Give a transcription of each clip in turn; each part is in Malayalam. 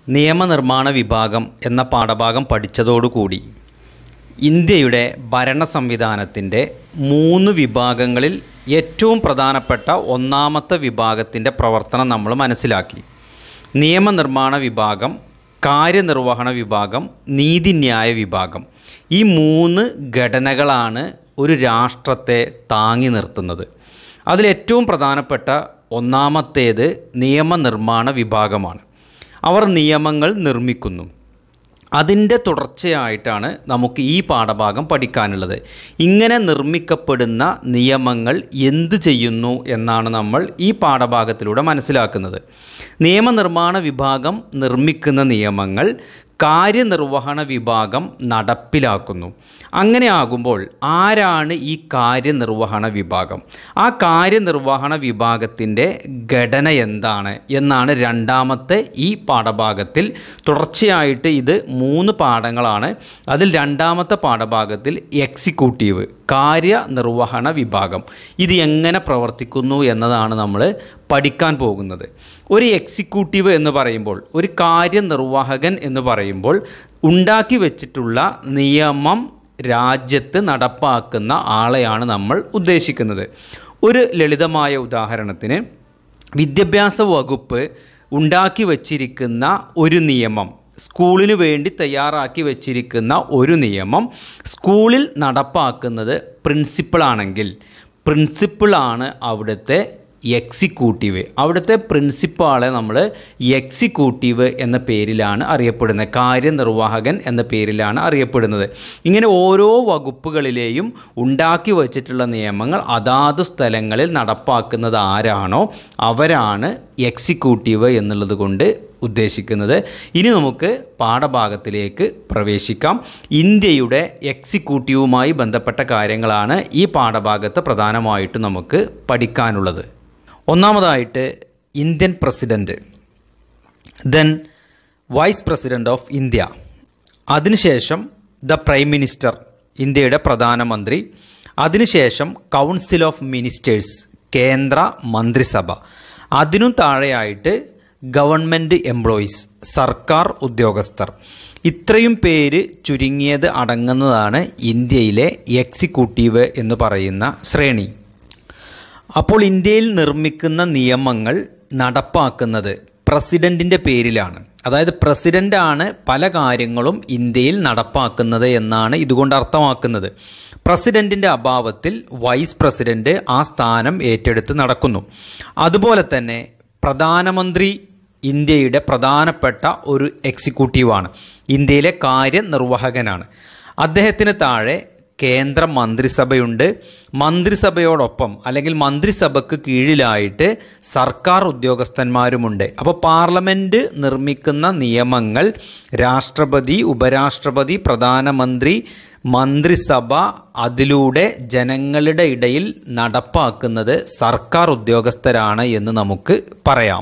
നിയമനിർമ്മാണ വിഭാഗം എന്ന പാഠഭാഗം പഠിച്ചതോടുകൂടി ഇന്ത്യയുടെ ഭരണ സംവിധാനത്തിൻ്റെ മൂന്ന് വിഭാഗങ്ങളിൽ ഏറ്റവും പ്രധാനപ്പെട്ട ഒന്നാമത്തെ വിഭാഗത്തിൻ്റെ പ്രവർത്തനം നമ്മൾ മനസ്സിലാക്കി നിയമനിർമ്മാണ വിഭാഗം കാര്യനിർവഹണ വിഭാഗം നീതിന്യായ വിഭാഗം ഈ മൂന്ന് ഘടനകളാണ് ഒരു രാഷ്ട്രത്തെ താങ്ങി നിർത്തുന്നത് അതിലേറ്റവും പ്രധാനപ്പെട്ട ഒന്നാമത്തേത് നിയമനിർമ്മാണ വിഭാഗമാണ് അവർ നിയമങ്ങൾ നിർമ്മിക്കുന്നു അതിൻ്റെ തുടർച്ചയായിട്ടാണ് നമുക്ക് ഈ പാഠഭാഗം പഠിക്കാനുള്ളത് ഇങ്ങനെ നിർമ്മിക്കപ്പെടുന്ന നിയമങ്ങൾ എന്ത് ചെയ്യുന്നു എന്നാണ് നമ്മൾ ഈ പാഠഭാഗത്തിലൂടെ മനസ്സിലാക്കുന്നത് നിയമനിർമ്മാണ വിഭാഗം നിർമ്മിക്കുന്ന നിയമങ്ങൾ കാര്യനിർവഹണ വിഭാഗം നടപ്പിലാക്കുന്നു അങ്ങനെ ആകുമ്പോൾ ആരാണ് ഈ കാര്യനിർവഹണ വിഭാഗം ആ കാര്യനിർവഹണ വിഭാഗത്തിൻ്റെ ഘടന എന്താണ് എന്നാണ് രണ്ടാമത്തെ ഈ പാഠഭാഗത്തിൽ തുടർച്ചയായിട്ട് ഇത് മൂന്ന് പാഠങ്ങളാണ് അതിൽ രണ്ടാമത്തെ പാഠഭാഗത്തിൽ എക്സിക്യൂട്ടീവ് കാര്യനിർവഹണ വിഭാഗം ഇത് എങ്ങനെ പ്രവർത്തിക്കുന്നു എന്നതാണ് നമ്മൾ പഠിക്കാൻ പോകുന്നത് ഒരു എക്സിക്യൂട്ടീവ് എന്ന് പറയുമ്പോൾ ഒരു കാര്യനിർവാഹകൻ എന്ന് പറയുമ്പോൾ ഉണ്ടാക്കി വെച്ചിട്ടുള്ള നിയമം രാജ്യത്ത് നടപ്പാക്കുന്ന ആളെയാണ് നമ്മൾ ഉദ്ദേശിക്കുന്നത് ഒരു ലളിതമായ ഉദാഹരണത്തിന് വിദ്യാഭ്യാസ വകുപ്പ് ഉണ്ടാക്കി വച്ചിരിക്കുന്ന ഒരു നിയമം സ്കൂളിന് വേണ്ടി തയ്യാറാക്കി വച്ചിരിക്കുന്ന ഒരു നിയമം സ്കൂളിൽ നടപ്പാക്കുന്നത് പ്രിൻസിപ്പിളാണെങ്കിൽ പ്രിൻസിപ്പിളാണ് അവിടുത്തെ എക്സിക്യൂട്ടീവ് അവിടുത്തെ പ്രിൻസിപ്പാളെ നമ്മൾ എക്സിക്യൂട്ടീവ് എന്ന പേരിലാണ് അറിയപ്പെടുന്നത് കാര്യനിർവാഹകൻ എന്ന പേരിലാണ് അറിയപ്പെടുന്നത് ഇങ്ങനെ ഓരോ വകുപ്പുകളിലെയും ഉണ്ടാക്കി വച്ചിട്ടുള്ള നിയമങ്ങൾ അതാത് സ്ഥലങ്ങളിൽ നടപ്പാക്കുന്നത് ആരാണോ അവരാണ് എക്സിക്യൂട്ടീവ് എന്നുള്ളത് കൊണ്ട് ഉദ്ദേശിക്കുന്നത് ഇനി നമുക്ക് പാഠഭാഗത്തിലേക്ക് പ്രവേശിക്കാം ഇന്ത്യയുടെ എക്സിക്യൂട്ടീവുമായി ബന്ധപ്പെട്ട കാര്യങ്ങളാണ് ഈ പാഠഭാഗത്ത് പ്രധാനമായിട്ടും നമുക്ക് പഠിക്കാനുള്ളത് ഒന്നാമതായിട്ട് Indian president then vice president of India അതിനുശേഷം ദ പ്രൈം മിനിസ്റ്റർ ഇന്ത്യയുടെ പ്രധാനമന്ത്രി അതിനുശേഷം കൗൺസിൽ ഓഫ് മിനിസ്റ്റേഴ്സ് കേന്ദ്ര മന്ത്രിസഭ അതിനും താഴെയായിട്ട് ഗവൺമെൻറ് എംപ്ലോയീസ് സർക്കാർ ഉദ്യോഗസ്ഥർ ഇത്രയും പേര് ചുരുങ്ങിയത് അടങ്ങുന്നതാണ് ഇന്ത്യയിലെ എക്സിക്യൂട്ടീവ് എന്ന് പറയുന്ന ശ്രേണി അപ്പോൾ ഇന്ത്യയിൽ നിർമ്മിക്കുന്ന നിയമങ്ങൾ നടപ്പാക്കുന്നത് പ്രസിഡൻറ്റിൻ്റെ പേരിലാണ് അതായത് പ്രസിഡൻ്റാണ് പല കാര്യങ്ങളും ഇന്ത്യയിൽ നടപ്പാക്കുന്നത് എന്നാണ് ഇതുകൊണ്ട് അർത്ഥമാക്കുന്നത് പ്രസിഡൻറ്റിൻ്റെ അഭാവത്തിൽ വൈസ് പ്രസിഡൻറ്റ് ആ സ്ഥാനം ഏറ്റെടുത്ത് നടക്കുന്നു അതുപോലെ തന്നെ പ്രധാനമന്ത്രി ഇന്ത്യയുടെ പ്രധാനപ്പെട്ട ഒരു എക്സിക്യൂട്ടീവാണ് ഇന്ത്യയിലെ കാര്യനിർവാഹകനാണ് അദ്ദേഹത്തിന് താഴെ കേന്ദ്ര മന്ത്രിസഭയുണ്ട് മന്ത്രിസഭയോടൊപ്പം അല്ലെങ്കിൽ മന്ത്രിസഭയ്ക്ക് കീഴിലായിട്ട് സർക്കാർ ഉദ്യോഗസ്ഥന്മാരുമുണ്ട് അപ്പോൾ പാർലമെൻറ്റ് നിർമ്മിക്കുന്ന നിയമങ്ങൾ രാഷ്ട്രപതി ഉപരാഷ്ട്രപതി പ്രധാനമന്ത്രി മന്ത്രിസഭ അതിലൂടെ ജനങ്ങളുടെ ഇടയിൽ നടപ്പാക്കുന്നത് സർക്കാർ ഉദ്യോഗസ്ഥരാണ് എന്ന് നമുക്ക് പറയാം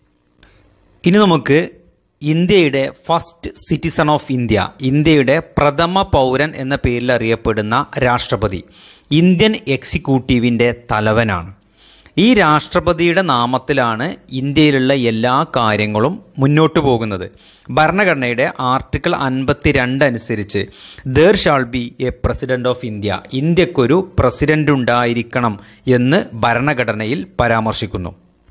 ഇനി നമുക്ക് ഇന്ത്യയുടെ ഫസ്റ്റ് സിറ്റിസൺ ഓഫ് ഇന്ത്യ ഇന്ത്യയുടെ പ്രഥമ പൗരൻ എന്ന പേരിൽ അറിയപ്പെടുന്ന രാഷ്ട്രപതി ഇന്ത്യൻ എക്സിക്യൂട്ടീവിൻ്റെ തലവനാണ് ഈ രാഷ്ട്രപതിയുടെ നാമത്തിലാണ് ഇന്ത്യയിലുള്ള എല്ലാ കാര്യങ്ങളും മുന്നോട്ട് പോകുന്നത് ഭരണഘടനയുടെ ആർട്ടിക്കിൾ അൻപത്തി രണ്ട് അനുസരിച്ച് there shall be a president of India ഇന്ത്യക്കൊരു പ്രസിഡന്റ് ഉണ്ടായിരിക്കണം എന്ന് ഭരണഘടനയിൽ പരാമർശിക്കുന്നു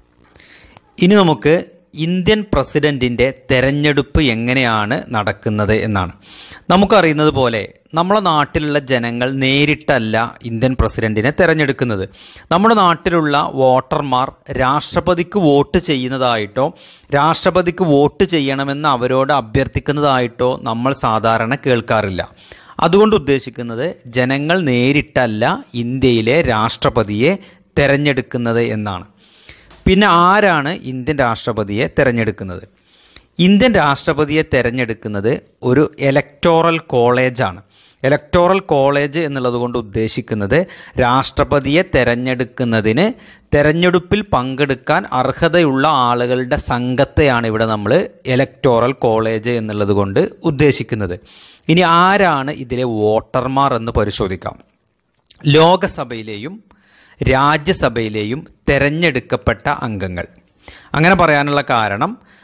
ഇനി നമുക്ക് ഇന്ത്യൻ പ്രസിഡൻറ്റിൻ്റെ തെരഞ്ഞെടുപ്പ് എങ്ങനെയാണ് നടക്കുന്നത് എന്നാണ് നമുക്കറിയുന്നത് പോലെ നമ്മുടെ നാട്ടിലുള്ള ജനങ്ങൾ നേരിട്ടല്ല ഇന്ത്യൻ പ്രസിഡൻറ്റിനെ തിരഞ്ഞെടുക്കുന്നത് നമ്മുടെ നാട്ടിലുള്ള വോട്ടർമാർ രാഷ്ട്രപതിക്ക് വോട്ട് ചെയ്യുന്നതായിട്ടോ രാഷ്ട്രപതിക്ക് വോട്ട് ചെയ്യണമെന്ന് അവരോട് അഭ്യർത്ഥിക്കുന്നതായിട്ടോ നമ്മൾ സാധാരണ കേൾക്കാറില്ല അതുകൊണ്ട് ഉദ്ദേശിക്കുന്നത് ജനങ്ങൾ നേരിട്ടല്ല ഇന്ത്യയിലെ രാഷ്ട്രപതിയെ തിരഞ്ഞെടുക്കുന്നത് എന്നാണ് പിന്നെ ആരാണ് ഇന്ത്യൻ രാഷ്ട്രപതിയെ തിരഞ്ഞെടുക്കുന്നത് ഇന്ത്യൻ രാഷ്ട്രപതിയെ തിരഞ്ഞെടുക്കുന്നത് ഒരു ഇലക്ടോറൽ കോളേജാണ് ഇലക്ടോറൽ കോളേജ് എന്നുള്ളത് കൊണ്ട് ഉദ്ദേശിക്കുന്നത് രാഷ്ട്രപതിയെ തിരഞ്ഞെടുക്കുന്നതിന് തിരഞ്ഞെടുപ്പിൽ പങ്കെടുക്കാൻ അർഹതയുള്ള ആളുകളുടെ സംഘത്തെയാണ് ഇവിടെ നമ്മൾ ഇലക്ടോറൽ കോളേജ് എന്നുള്ളത് കൊണ്ട് ഉദ്ദേശിക്കുന്നത് ഇനി ആരാണ് ഇതിലെ വോട്ടർമാർ എന്ന് പരിശോധിക്കാം ലോകസഭയിലെയും രാജ്യസഭയിലെയും തെരഞ്ഞെടുക്കപ്പെട്ട അംഗങ്ങൾ അങ്ങനെ പറയാനുള്ള കാരണം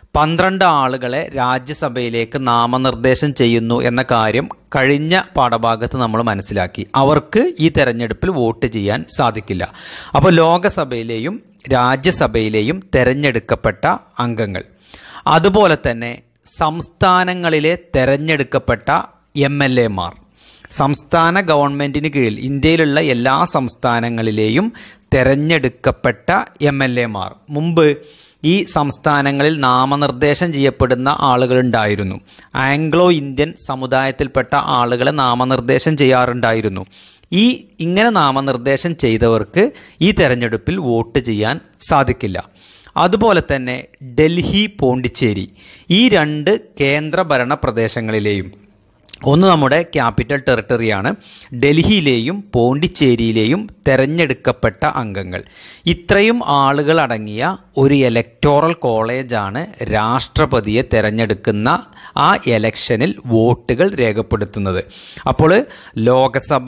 പന്ത്രണ്ട് ആളുകളെ രാജ്യസഭയിലേക്ക് നാമനിർദ്ദേശം ചെയ്യുന്നു എന്ന കാര്യം കഴിഞ്ഞ പാഠഭാഗത്ത് നമ്മൾ മനസ്സിലാക്കി അവർക്ക് ഈ തെരഞ്ഞെടുപ്പിൽ വോട്ട് ചെയ്യാൻ സാധിക്കില്ല അപ്പോൾ ലോകസഭയിലെയും രാജ്യസഭയിലെയും തെരഞ്ഞെടുക്കപ്പെട്ട അംഗങ്ങൾ അതുപോലെ തന്നെ സംസ്ഥാനങ്ങളിലെ തെരഞ്ഞെടുക്കപ്പെട്ട എം എൽ എമാർ സംസ്ഥാന ഗവൺമെൻറ്റിന് കീഴിൽ ഇന്ത്യയിലുള്ള എല്ലാ സംസ്ഥാനങ്ങളിലെയും തെരഞ്ഞെടുക്കപ്പെട്ട എം എൽ എമാർ മുമ്പ് ഈ സംസ്ഥാനങ്ങളിൽ നാമനിർദ്ദേശം ചെയ്യപ്പെടുന്ന ആളുകളുണ്ടായിരുന്നു ആംഗ്ലോ ഇന്ത്യൻ സമുദായത്തിൽപ്പെട്ട ആളുകളെ നാമനിർദ്ദേശം ചെയ്യാറുണ്ടായിരുന്നു ഈ ഇങ്ങനെ നാമനിർദ്ദേശം ചെയ്തവർക്ക് ഈ തെരഞ്ഞെടുപ്പിൽ വോട്ട് ചെയ്യാൻ സാധിക്കില്ല അതുപോലെ തന്നെ ഡൽഹി പോണ്ടിച്ചേരി ഈ രണ്ട് കേന്ദ്രഭരണ പ്രദേശങ്ങളിലെയും ഒന്ന് നമ്മുടെ ക്യാപിറ്റൽ ടെറിട്ടറിയാണ് ഡൽഹിയിലെയും പോണ്ടിച്ചേരിയിലെയും തെരഞ്ഞെടുക്കപ്പെട്ട അംഗങ്ങൾ ഇത്രയും ആളുകൾ അടങ്ങിയ ഒരു ഇലക്ടോറൽ കോളേജാണ് രാഷ്ട്രപതിയെ തെരഞ്ഞെടുക്കുന്ന ആ എലക്ഷനിൽ വോട്ടുകൾ രേഖപ്പെടുത്തുന്നത് അപ്പോൾ ലോകസഭ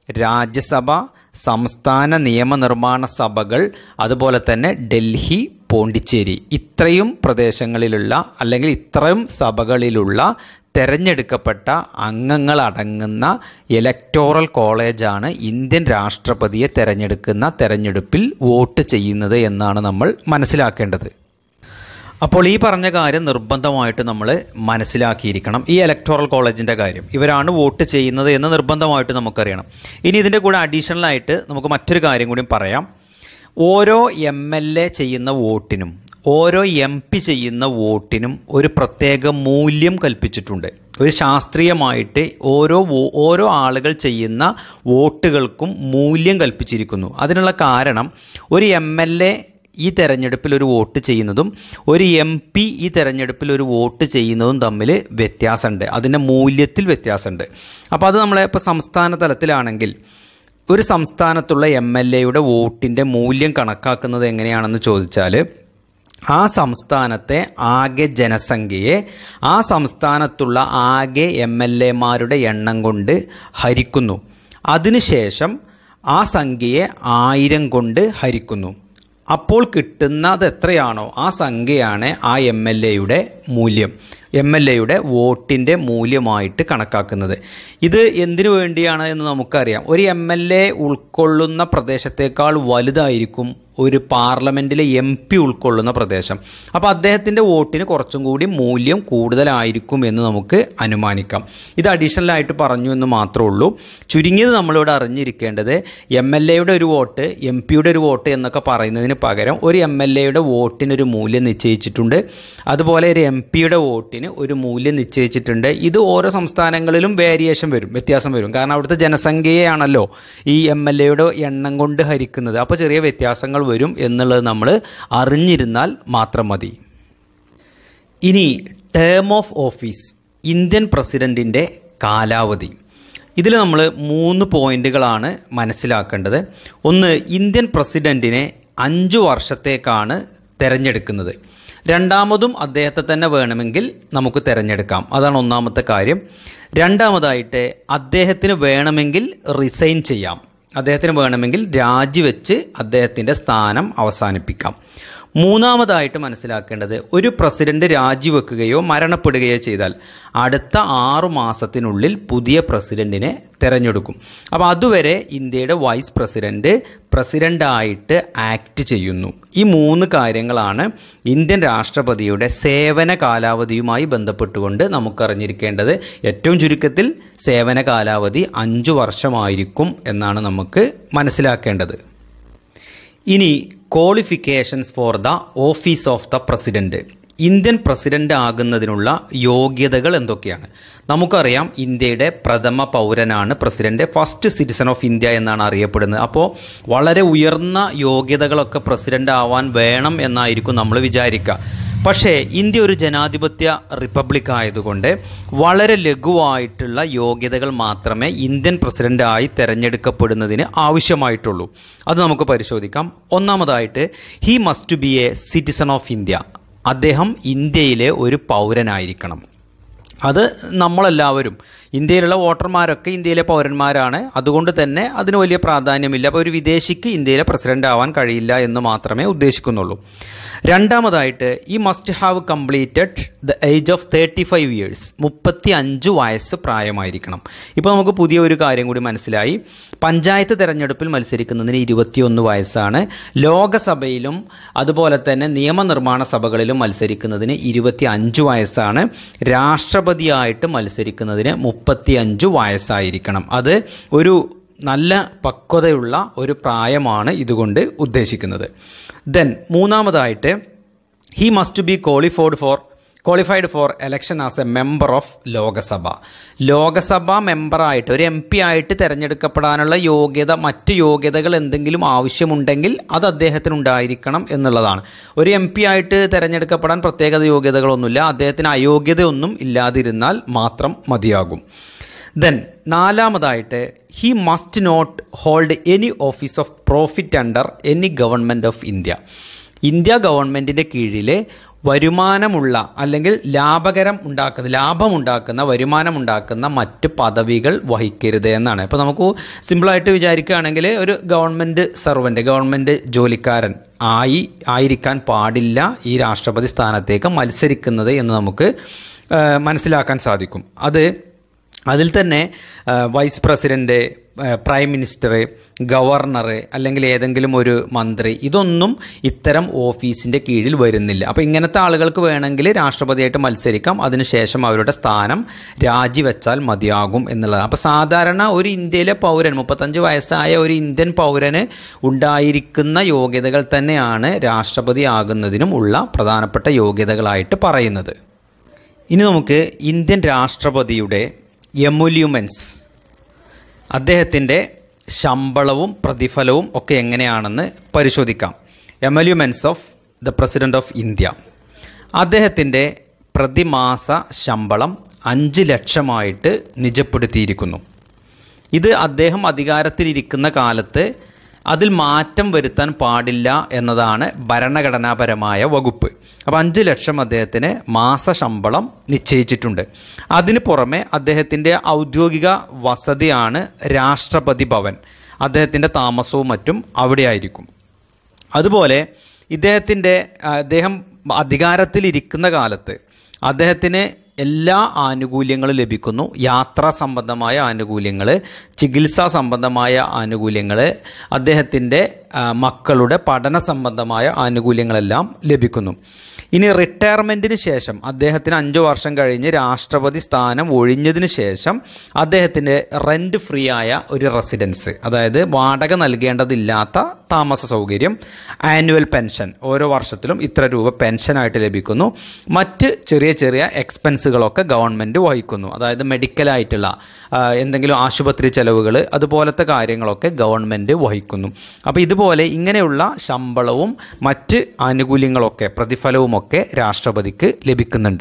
രാജ്യസഭ സംസ്ഥാന നിയമനിർമ്മാണ സഭകൾ അതുപോലെ തന്നെ ഡൽഹി പോണ്ടിച്ചേരി ഇത്രയും പ്രദേശങ്ങളിലുള്ള അല്ലെങ്കിൽ ഇത്രയും സഭകളിലുള്ള തെരഞ്ഞെടുക്കപ്പെട്ട അംഗങ്ങളടങ്ങുന്ന ഇലക്ടോറൽ കോളേജാണ് ഇന്ത്യൻ രാഷ്ട്രപതിയെ തെരഞ്ഞെടുക്കുന്ന തെരഞ്ഞെടുപ്പിൽ വോട്ട് ചെയ്യുന്നത് എന്നാണ് നമ്മൾ മനസ്സിലാക്കേണ്ടത് അപ്പോൾ ഈ പറഞ്ഞ കാര്യം നിർബന്ധമായിട്ട് നമ്മൾ മനസ്സിലാക്കിയിരിക്കണം ഈ ഇലക്ടോറൽ കോളേജിൻ്റെ കാര്യം ഇവരാണ് വോട്ട് ചെയ്യുന്നത് എന്ന് നിർബന്ധമായിട്ട് നമുക്കറിയണം ഇനി ഇതിൻ്റെ കൂടെ അഡീഷണൽ ആയിട്ട് നമുക്ക് മറ്റൊരു കാര്യം കൂടി പറയാം ഓരോ എം എൽ എ ചെയ്യുന്ന വോട്ടിനും ഓരോ എം പി ചെയ്യുന്ന വോട്ടിനും ഒരു പ്രത്യേക മൂല്യം കൽപ്പിച്ചിട്ടുണ്ട് ഒരു ശാസ്ത്രീയമായിട്ട് ഓരോ വോ- ഓരോ ആളുകൾ ചെയ്യുന്ന വോട്ടുകൾക്കും മൂല്യം കൽപ്പിച്ചിരിക്കുന്നു അതിനുള്ള കാരണം ഒരു എം എൽ എ ഈ തെരഞ്ഞെടുപ്പിൽ ഒരു വോട്ട് ചെയ്യുന്നതും ഒരു എം പി ഈ തെരഞ്ഞെടുപ്പിൽ ഒരു വോട്ട് ചെയ്യുന്നതും തമ്മിൽ വ്യത്യാസമുണ്ട് അതിൻ്റെ മൂല്യത്തിൽ വ്യത്യാസമുണ്ട് അപ്പോൾ അത് നമ്മളെ ഇപ്പോൾ സംസ്ഥാന തലത്തിലാണെങ്കിൽ ഒരു സംസ്ഥാനത്തുള്ള എം എൽ എയുടെ വോട്ടിൻ്റെ മൂല്യം കണക്കാക്കുന്നത് എങ്ങനെയാണെന്ന് ചോദിച്ചാൽ ആ സംസ്ഥാനത്തെ ആകെ ജനസംഖ്യയെ ആ സംസ്ഥാനത്തുള്ള ആകെ എം എൽ എമാരുടെ എണ്ണം കൊണ്ട് ഹരിക്കുന്നു അതിനുശേഷം ആ സംഖ്യയെ ആയിരം കൊണ്ട് ഹരിക്കുന്നു അപ്പോൾ കിട്ടുന്നത് എത്രയാണോ ആ സംഖ്യയാണ് ആ എം എൽ എയുടെ മൂല്യം എം എൽ എയുടെ വോട്ടിൻ്റെ മൂല്യമായിട്ട് കണക്കാക്കുന്നത് ഇത് എന്തിനു വേണ്ടിയാണ് എന്ന് നമുക്കറിയാം ഒരു എം എൽ എ ഉൾക്കൊള്ളുന്ന പ്രദേശത്തേക്കാൾ വലുതായിരിക്കും ഒരു പാർലമെൻറ്റിലെ എം പി ഉൾക്കൊള്ളുന്ന പ്രദേശം അപ്പോൾ അദ്ദേഹത്തിൻ്റെ വോട്ടിന് കുറച്ചും കൂടി മൂല്യം കൂടുതലായിരിക്കും എന്ന് നമുക്ക് അനുമാനിക്കാം ഇത് അഡീഷണൽ ആയിട്ട് പറഞ്ഞു എന്ന് മാത്രമേ ഉള്ളൂ ചുരുങ്ങിയത് നമ്മളിവിടെ അറിഞ്ഞിരിക്കേണ്ടത് എം എൽ എയുടെ ഒരു വോട്ട് എം പിയുടെ ഒരു വോട്ട് എന്നൊക്കെ പറയുന്നതിന് പകരം ഒരു എം എൽ എയുടെ വോട്ടിനൊരു മൂല്യം നിശ്ചയിച്ചിട്ടുണ്ട് അതുപോലെ ഒരു എം പിയുടെ വോട്ടിന് ഒരു മൂല്യം നിശ്ചയിച്ചിട്ടുണ്ട് ഇത് ഓരോ സംസ്ഥാനങ്ങളിലും വേരിയേഷൻ വരും വ്യത്യാസം വരും കാരണം അവിടുത്തെ ജനസംഖ്യയാണല്ലോ ഈ എം എൽ എയുടെ എണ്ണം കൊണ്ട് ഹരിക്കുന്നത് അപ്പോൾ ചെറിയ വ്യത്യാസങ്ങൾ വരും എന്നുള്ളത് നമ്മൾ അറിഞ്ഞിരുന്നാൽ മാത്രം മതി ഇനി ടേം ഓഫ് ഓഫീസ് ഇന്ത്യൻ പ്രസിഡൻറ്റിൻ്റെ കാലാവധി ഇതിൽ നമ്മൾ മൂന്ന് പോയിന്റുകളാണ് മനസ്സിലാക്കേണ്ടത് ഒന്ന് ഇന്ത്യൻ പ്രസിഡൻറ്റിനെ അഞ്ച് വർഷത്തേക്കാണ് തിരഞ്ഞെടുക്കുന്നത് രണ്ടാമതും അദ്ദേഹത്തെ തന്നെ വേണമെങ്കിൽ നമുക്ക് തിരഞ്ഞെടുക്കാം അതാണ് ഒന്നാമത്തെ കാര്യം രണ്ടാമതായിട്ട് അദ്ദേഹത്തിന് വേണമെങ്കിൽ റിസൈൻ ചെയ്യാം അദ്ദേഹത്തിന് വേണമെങ്കിൽ രാജിവെച്ച് അദ്ദേഹത്തിൻ്റെ സ്ഥാനം അവസാനിപ്പിക്കാം മൂന്നാമതായിട്ട് മനസ്സിലാക്കേണ്ടത് ഒരു പ്രസിഡന്റ് രാജിവെക്കുകയോ മരണപ്പെടുകയോ ചെയ്താൽ അടുത്ത ആറു മാസത്തിനുള്ളിൽ പുതിയ പ്രസിഡന്റിനെ തിരഞ്ഞെടുക്കും അപ്പോൾ അതുവരെ ഇന്ത്യയുടെ വൈസ് പ്രസിഡന്റ് പ്രസിഡന്റായിട്ട് ആക്ട് ചെയ്യുന്നു ഈ മൂന്ന് കാര്യങ്ങളാണ് ഇന്ത്യൻ രാഷ്ട്രപതിയുടെ സേവന കാലാവധിയുമായി ബന്ധപ്പെട്ടുകൊണ്ട് നമുക്കറിഞ്ഞിരിക്കേണ്ടത് ഏറ്റവും ചുരുക്കത്തിൽ സേവന കാലാവധി അഞ്ചു വർഷമായിരിക്കും എന്നാണ് നമുക്ക് മനസ്സിലാക്കേണ്ടത് ഇനി qualifications for the office of the president Indian president ആകുന്നതിനുള്ള യോഗ്യതകൾ എന്തൊക്കെയാണ് നമുക്കറിയാം ഇന്ത്യയുടെ പ്രഥമ പൗരനാണ് president first citizen of India എന്നാണ് അറിയപ്പെടുന്നത് അപ്പോൾ വളരെ ഉയർന്ന യോഗ്യതകളൊക്കെ പ്രസിഡന്റ് ആവാൻ വേണം എന്നായിരിക്കും നമ്മൾ വിചാരിക്കുക പക്ഷേ ഇന്ത്യ ഒരു ജനാധിപത്യ റിപ്പബ്ലിക് ആയതുകൊണ്ട് വളരെ ലഘുവായിട്ടുള്ള യോഗ്യതകൾ മാത്രമേ ഇന്ത്യൻ പ്രസിഡന്റായി തിരഞ്ഞെടുക്കപ്പെടുന്നതിന് ആവശ്യമായിട്ടുള്ളൂ അത് നമുക്ക് പരിശോധിക്കാം ഒന്നാമതായിട്ട് he must be a citizen of India അദ്ദേഹം ഇന്ത്യയിലെ ഒരു പൗരനായിരിക്കണം അത് നമ്മളെല്ലാവരും ഇന്ത്യയിലുള്ള വോട്ടർമാരൊക്കെ ഇന്ത്യയിലെ പൗരന്മാരാണ് അതുകൊണ്ട് തന്നെ അതിന് വലിയ പ്രാധാന്യമില്ല അപ്പോൾ ഒരു വിദേശിക്ക് ഇന്ത്യയിലെ പ്രസിഡന്റ് ആവാൻ കഴിയില്ല എന്ന് മാത്രമേ ഉദ്ദേശിക്കുന്നുള്ളൂ രണ്ടാമതായിട്ട് he must have completed the age of thirty five years മുപ്പത്തി അഞ്ച് വയസ്സ് പ്രായമായിരിക്കണം ഇപ്പോൾ നമുക്ക് പുതിയ ഒരു കാര്യം കൂടി മനസ്സിലായി പഞ്ചായത്ത് തെരഞ്ഞെടുപ്പിൽ മത്സരിക്കുന്നതിന് ഇരുപത്തിയൊന്ന് വയസ്സാണ് ലോകസഭയിലും അതുപോലെ തന്നെ നിയമനിർമ്മാണ സഭകളിലും മത്സരിക്കുന്നതിന് ഇരുപത്തി അഞ്ച് വയസ്സാണ് രാഷ്ട്രപതിയായിട്ട് മത്സരിക്കുന്നതിന് മുപ്പത്തി അഞ്ച് വയസ്സായിരിക്കണം അത് ഒരു നല്ല പക്വതയുള്ള ഒരു പ്രായമാണ് ഇതുകൊണ്ട് ഉദ്ദേശിക്കുന്നത് ദെൻ മൂന്നാമതായിട്ട് he must be qualified for qualified for election as a member of Lok Sabha Lok Sabha മെമ്പറായിട്ട് ഒരു എം പി ആയിട്ട് തിരഞ്ഞെടുക്കപ്പെടാനുള്ള യോഗ്യത മറ്റ് യോഗ്യതകൾ എന്തെങ്കിലും ആവശ്യമുണ്ടെങ്കിൽ അത് അദ്ദേഹത്തിന് ഉണ്ടായിരിക്കണം എന്നുള്ളതാണ് ഒരു എം പി ആയിട്ട് തിരഞ്ഞെടുക്കപ്പെടാൻ പ്രത്യേകത യോഗ്യതകളൊന്നുമില്ല അദ്ദേഹത്തിന് അയോഗ്യതയൊന്നും ഇല്ലാതിരുന്നാൽ മാത്രം മതിയാകും ദെൻ നാലാമതായിട്ട് he must not hold any office of profit under any government of India India ഗവൺമെൻറ്റിൻ്റെ കീഴിൽ വരുമാനമുള്ള അല്ലെങ്കിൽ ലാഭകരം ഉണ്ടാക്കുന്ന ലാഭമുണ്ടാക്കുന്ന വരുമാനമുണ്ടാക്കുന്ന മറ്റ് പദവികൾ വഹിക്കരുത് എന്നാണ് ഇപ്പോൾ നമുക്ക് സിമ്പിളായിട്ട് വിചാരിക്കുകയാണെങ്കിൽ ഒരു ഗവൺമെൻറ് സർവൻ്റ് ഗവൺമെൻറ് ജോലിക്കാരൻ ആയി ആയിരിക്കാൻ പാടില്ല ഈ രാഷ്ട്രപതി സ്ഥാനത്തേക്ക് മത്സരിക്കുന്നത് എന്ന് നമുക്ക് ആ, മനസ്സിലാക്കാൻ സാധിക്കും അത് അതിൽ തന്നെ ആ, വൈസ് പ്രസിഡന്റ് ആ, പ്രൈം മിനിസ്റ്റർ ഗവർണർ അല്ലെങ്കിൽ ഏതെങ്കിലും ഒരു മന്ത്രി ഇതൊന്നും ഇത്തരം ഓഫീസിൻ്റെ കീഴിൽ വരുന്നില്ല അപ്പോൾ ഇങ്ങനത്തെ ആളുകൾക്ക് വേണമെങ്കിൽ രാഷ്ട്രപതിയായിട്ട് മത്സരിക്കാം അതിനുശേഷം അവരുടെ സ്ഥാനം രാജിവെച്ചാൽ മതിയാകും എന്നുള്ളതാണ് അപ്പോൾ സാധാരണ ഒരു ഇന്ത്യയിലെ പൗരൻ മുപ്പത്തഞ്ച് വയസ്സായ ഒരു ഇന്ത്യൻ പൗരന് ഉണ്ടായിരിക്കുന്ന യോഗ്യതകൾ തന്നെയാണ് രാഷ്ട്രപതി ആകുന്നതിനും ഉള്ള പ്രധാനപ്പെട്ട യോഗ്യതകളായിട്ട് പറയുന്നത് ഇനി നമുക്ക് ഇന്ത്യൻ രാഷ്ട്രപതിയുടെ എമുല്യൂമെൻസ് അദ്ദേഹത്തിൻ്റെ ശമ്പളവും പ്രതിഫലവും ഒക്കെ എങ്ങനെയാണെന്ന് പരിശോധിക്കാം emoluments of the president of India അദ്ദേഹത്തിൻ്റെ പ്രതിമാസ ശമ്പളം അഞ്ച് ലക്ഷമായിട്ട് നിജപ്പെടുത്തിയിരിക്കുന്നു ഇത് അദ്ദേഹം അധികാരത്തിലിരിക്കുന്ന കാലത്ത് അതിൽ മാറ്റം വരുത്താൻ പാടില്ല എന്നതാണ് ഭരണഘടനാപരമായ വകുപ്പ് അപ്പോൾ അഞ്ച് ലക്ഷം അദ്ദേഹത്തിന് മാസശമ്പളം നിശ്ചയിച്ചിട്ടുണ്ട് അതിന് പുറമെ അദ്ദേഹത്തിൻ്റെ ഔദ്യോഗിക വസതിയാണ് രാഷ്ട്രപതി ഭവൻ അദ്ദേഹത്തിൻ്റെ താമസവും മറ്റും അവിടെയായിരിക്കും അതുപോലെ ഇദ്ദേഹത്തിൻ്റെ അദ്ദേഹം അധികാരത്തിലിരിക്കുന്ന കാലത്ത് അദ്ദേഹത്തിന് എല്ലാ ആനുകൂല്യങ്ങളും ലഭിക്കുന്നു യാത്രാ സംബന്ധമായ ആനുകൂല്യങ്ങൾ ചികിത്സാ സംബന്ധമായ ആനുകൂല്യങ്ങൾ അദ്ദേഹത്തിൻ്റെ ആ, മക്കളുടെ പഠന സംബന്ധമായ ആനുകൂല്യങ്ങളെല്ലാം ലഭിക്കുന്നു ഇനി റിട്ടയർമെൻറ്റിന് ശേഷം അദ്ദേഹത്തിന് അഞ്ച് വർഷം കഴിഞ്ഞ് രാഷ്ട്രപതി സ്ഥാനം ഒഴിഞ്ഞതിന് ശേഷം അദ്ദേഹത്തിന് റെൻറ്റ് ഫ്രീ ആയ ഒരു റെസിഡൻസ് അതായത് വാടക നൽകേണ്ടതില്ലാത്ത താമസ സൗകര്യം ആനുവൽ പെൻഷൻ ഓരോ വർഷത്തിലും ഇത്ര രൂപ പെൻഷനായിട്ട് ലഭിക്കുന്നു മറ്റ് ചെറിയ ചെറിയ എക്സ്പെൻസുകളൊക്കെ ഗവൺമെൻറ് വഹിക്കുന്നു അതായത് മെഡിക്കലായിട്ടുള്ള ആ, എന്തെങ്കിലും ആശുപത്രി ചെലവുകൾ അതുപോലത്തെ കാര്യങ്ങളൊക്കെ ഗവൺമെൻറ് വഹിക്കുന്നു അപ്പോൾ ഇതുപോലെ ഇങ്ങനെയുള്ള ശമ്പളവും മറ്റ് ആനുകൂല്യങ്ങളൊക്കെ പ്രതിഫലവുമൊക്കെ രാഷ്ട്രപതിക്ക് ലഭിക്കുന്നുണ്ട്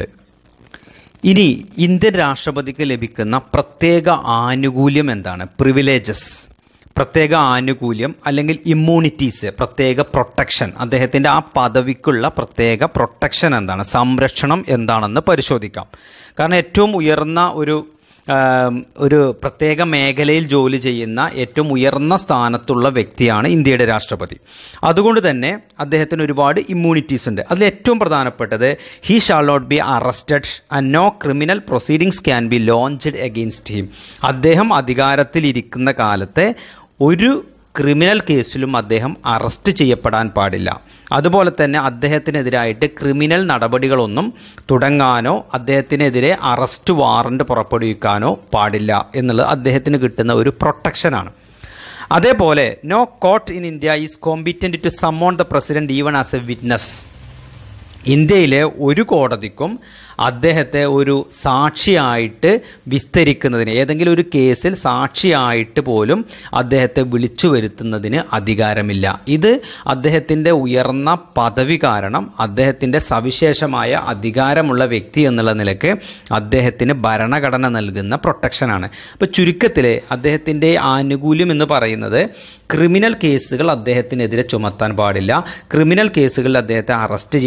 ഇനി ഇന്ത്യൻ രാഷ്ട്രപതിക്ക് ലഭിക്കുന്ന പ്രത്യേക ആനുകൂല്യം എന്താണ് പ്രിവിലേജസ് പ്രത്യേക ആനുകൂല്യം അല്ലെങ്കിൽ ഇമ്മ്യൂണിറ്റീസ് പ്രത്യേക പ്രൊട്ടക്ഷൻ അദ്ദേഹത്തിൻ്റെ ആ പദവിക്കുള്ള പ്രത്യേക പ്രൊട്ടക്ഷൻ എന്താണ് സംരക്ഷണം എന്താണെന്ന് പരിശോധിക്കാം കാരണം ഏറ്റവും ഉയർന്ന ഒരു ആം, ഒരു പ്രത്യേക മേഖലയിൽ ജോലി ചെയ്യുന്ന ഏറ്റവും ഉയർന്ന സ്ഥാനത്തുള്ള വ്യക്തിയാണ് ഇന്ത്യയുടെ രാഷ്ട്രപതി അതുകൊണ്ട് തന്നെ അദ്ദേഹത്തിന് ഒരുപാട് ഇമ്മ്യൂണിറ്റീസ് ഉണ്ട് അതിൽ ഏറ്റവും പ്രധാനപ്പെട്ടത് he shall not be arrested and no criminal proceedings can be launched against him അദ്ദേഹം അധികാരത്തിലിരിക്കുന്ന കാലത്തെ ഒരു ക്രിമിനൽ കേസിലും അദ്ദേഹം അറസ്റ്റ് ചെയ്യപ്പെടാൻ പാടില്ല അതുപോലെ തന്നെ അദ്ദേഹത്തിനെതിരായിട്ട് ക്രിമിനൽ നടപടികളൊന്നും തുടങ്ങാനോ അദ്ദേഹത്തിനെതിരെ അറസ്റ്റ് വാറണ്ട് പുറപ്പെടുവിക്കാനോ പാടില്ല എന്നുള്ളത് അദ്ദേഹത്തിന് കിട്ടുന്ന ഒരു പ്രൊട്ടക്ഷനാണ് അതേപോലെ no court in India is competent to summon the president even as a witness ഇന്ത്യയിലെ ഒരു കോടതിക്കും അദ്ദേഹത്തെ ഒരു സാക്ഷിയായിട്ട് വിസ്തരിക്കുന്നതിന് ഏതെങ്കിലും ഒരു കേസിൽ സാക്ഷിയായിട്ട് പോലും അദ്ദേഹത്തെ വിളിച്ചു വരുത്തുന്നതിന് അധികാരമില്ല ഇത് അദ്ദേഹത്തിൻ്റെ ഉയർന്ന പദവി കാരണം അദ്ദേഹത്തിൻ്റെ സവിശേഷമായ അധികാരമുള്ള വ്യക്തി എന്നുള്ള നിലയ്ക്ക് അദ്ദേഹത്തിന് ഭരണഘടന നൽകുന്ന പ്രൊട്ടക്ഷനാണ് അപ്പോൾ ചുരുക്കത്തിൽ അദ്ദേഹത്തിൻ്റെ ആനുകൂല്യം എന്ന് പറയുന്നത് ക്രിമിനൽ കേസുകൾ അദ്ദേഹത്തിനെതിരെ ചുമത്താൻ പാടില്ല ക്രിമിനൽ കേസുകളിൽ അദ്ദേഹത്തെ അറസ്റ്റ് ചെയ്യാൻ പാടില്ല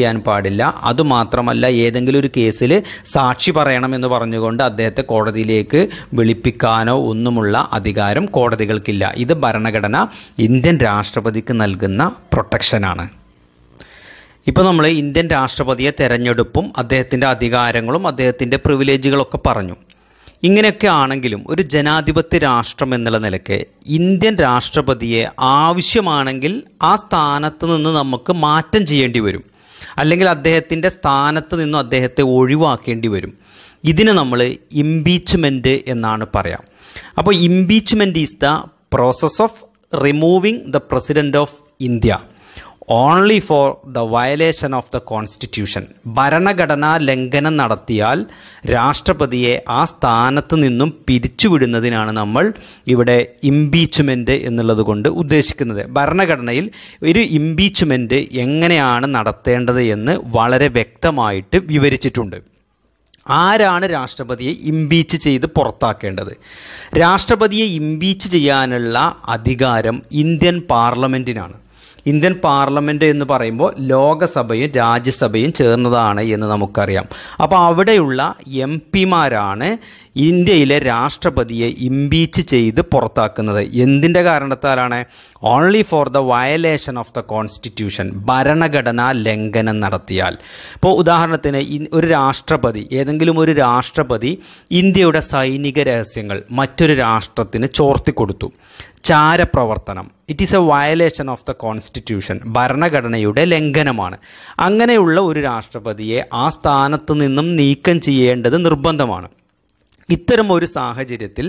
പാടില്ല അതുമാത്രമല്ല ഏതെങ്കിലും ഒരു കേസിൽ സാക്ഷി പറയണമെന്ന് പറഞ്ഞുകൊണ്ട് അദ്ദേഹത്തെ കോടതിയിലേക്ക് വിളിപ്പിക്കാനോ ഒന്നുമുള്ള അധികാരം കോടതികൾക്കില്ല ഇത് ഭരണഘടന ഇന്ത്യൻ രാഷ്ട്രപതിക്ക് നൽകുന്ന പ്രൊട്ടക്ഷനാണ് ഇപ്പോൾ നമ്മൾ ഇന്ത്യൻ രാഷ്ട്രപതിയെ തെരഞ്ഞെടുപ്പും അദ്ദേഹത്തിൻ്റെ അധികാരങ്ങളും അദ്ദേഹത്തിൻ്റെ പ്രിവിലേജുകളൊക്കെ പറഞ്ഞു ഇങ്ങനെയൊക്കെ ആണെങ്കിലും ഒരു ജനാധിപത്യ രാഷ്ട്രം എന്നുള്ള നിലയ്ക്ക് ഇന്ത്യൻ രാഷ്ട്രപതിയെ ആവശ്യമാണെങ്കിൽ ആ സ്ഥാനത്ത് നിന്ന് നമുക്ക് മാറ്റം ചെയ്യേണ്ടി വരും അല്ലെങ്കിൽ അദ്ദേഹത്തിൻ്റെ സ്ഥാനത്ത് നിന്നും അദ്ദേഹത്തെ ഒഴിവാക്കേണ്ടി വരും ഇതിന് നമ്മൾ ഇംപീച്ച്മെൻറ്റ് എന്നാണ് പറയാം അപ്പോൾ impeachment is the process of removing the president of India only for the violation of the constitution ഭരണഘടനാ ലംഘനം നടത്തിയാൽ രാഷ്ട്രപതിയെ ആ സ്ഥാനത്ത് നിന്നും പിരിച്ചുവിടുന്നതിനാണ് നമ്മൾ ഇവിടെ ഇംപീച്ച്മെൻറ്റ് എന്നുള്ളത് കൊണ്ട് ഉദ്ദേശിക്കുന്നത് ഭരണഘടനയിൽ ഒരു ഇംപീച്ച്മെൻറ്റ് എങ്ങനെയാണ് നടത്തേണ്ടത് എന്ന് വളരെ വ്യക്തമായിട്ട് വിവരിച്ചിട്ടുണ്ട് ആരാണ് രാഷ്ട്രപതിയെ ഇംപീച്ച് ചെയ്ത് പുറത്താക്കേണ്ടത് രാഷ്ട്രപതിയെ ഇംപീച്ച് ചെയ്യാനുള്ള അധികാരം ഇന്ത്യൻ പാർലമെൻറ്റിനാണ് ഇന്ത്യൻ പാർലമെൻറ്റ് എന്ന് പറയുമ്പോൾ ലോകസഭയും രാജ്യസഭയും ചേർന്നതാണ് എന്ന് നമുക്കറിയാം അപ്പോൾ അവിടെയുള്ള എം പിമാരാണ് ഇന്ത്യയിലെ രാഷ്ട്രപതിയെ ഇംപീച്ച് ചെയ്ത് പുറത്താക്കുന്നത് എന്തിൻ്റെ കാരണത്താലാണ് only for the violation of the constitution ഭരണഘടനാ ലംഘനം നടത്തിയാൽ ഇപ്പോൾ ഉദാഹരണത്തിന് ഇ- ഒരു രാഷ്ട്രപതി ഏതെങ്കിലും ഒരു രാഷ്ട്രപതി ഇന്ത്യയുടെ സൈനിക രഹസ്യങ്ങൾ മറ്റൊരു രാഷ്ട്രത്തിന് ചോർത്തിക്കൊടുത്തു ചാരപ്രവർത്തനം it is a violation of the constitution ഭരണഘടനയുടെ ലംഘനമാണ് അങ്ങനെയുള്ള ഒരു രാഷ്ട്രപതിയെ ആ സ്ഥാനത്ത് നിന്നും നീക്കം ചെയ്യേണ്ടത് നിർബന്ധമാണ് ഇത്തരം ഒരു സാഹചര്യത്തിൽ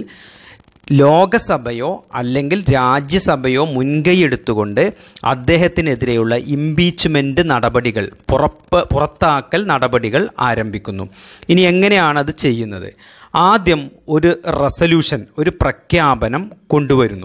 ലോകസഭയോ അല്ലെങ്കിൽ രാജ്യസഭയോ മുൻകൈയെടുത്തുകൊണ്ട് അദ്ദേഹത്തിനെതിരെയുള്ള ഇംപീച്ച്മെൻറ്റ് നടപടികൾ പുറപ്പ് പുറത്താക്കൽ നടപടികൾ ആരംഭിക്കുന്നു ഇനി എങ്ങനെയാണ് അത് ചെയ്യുന്നത് ആദ്യം ഒരു റെസല്യൂഷൻ ഒരു പ്രഖ്യാപനം കൊണ്ടുവരുന്നു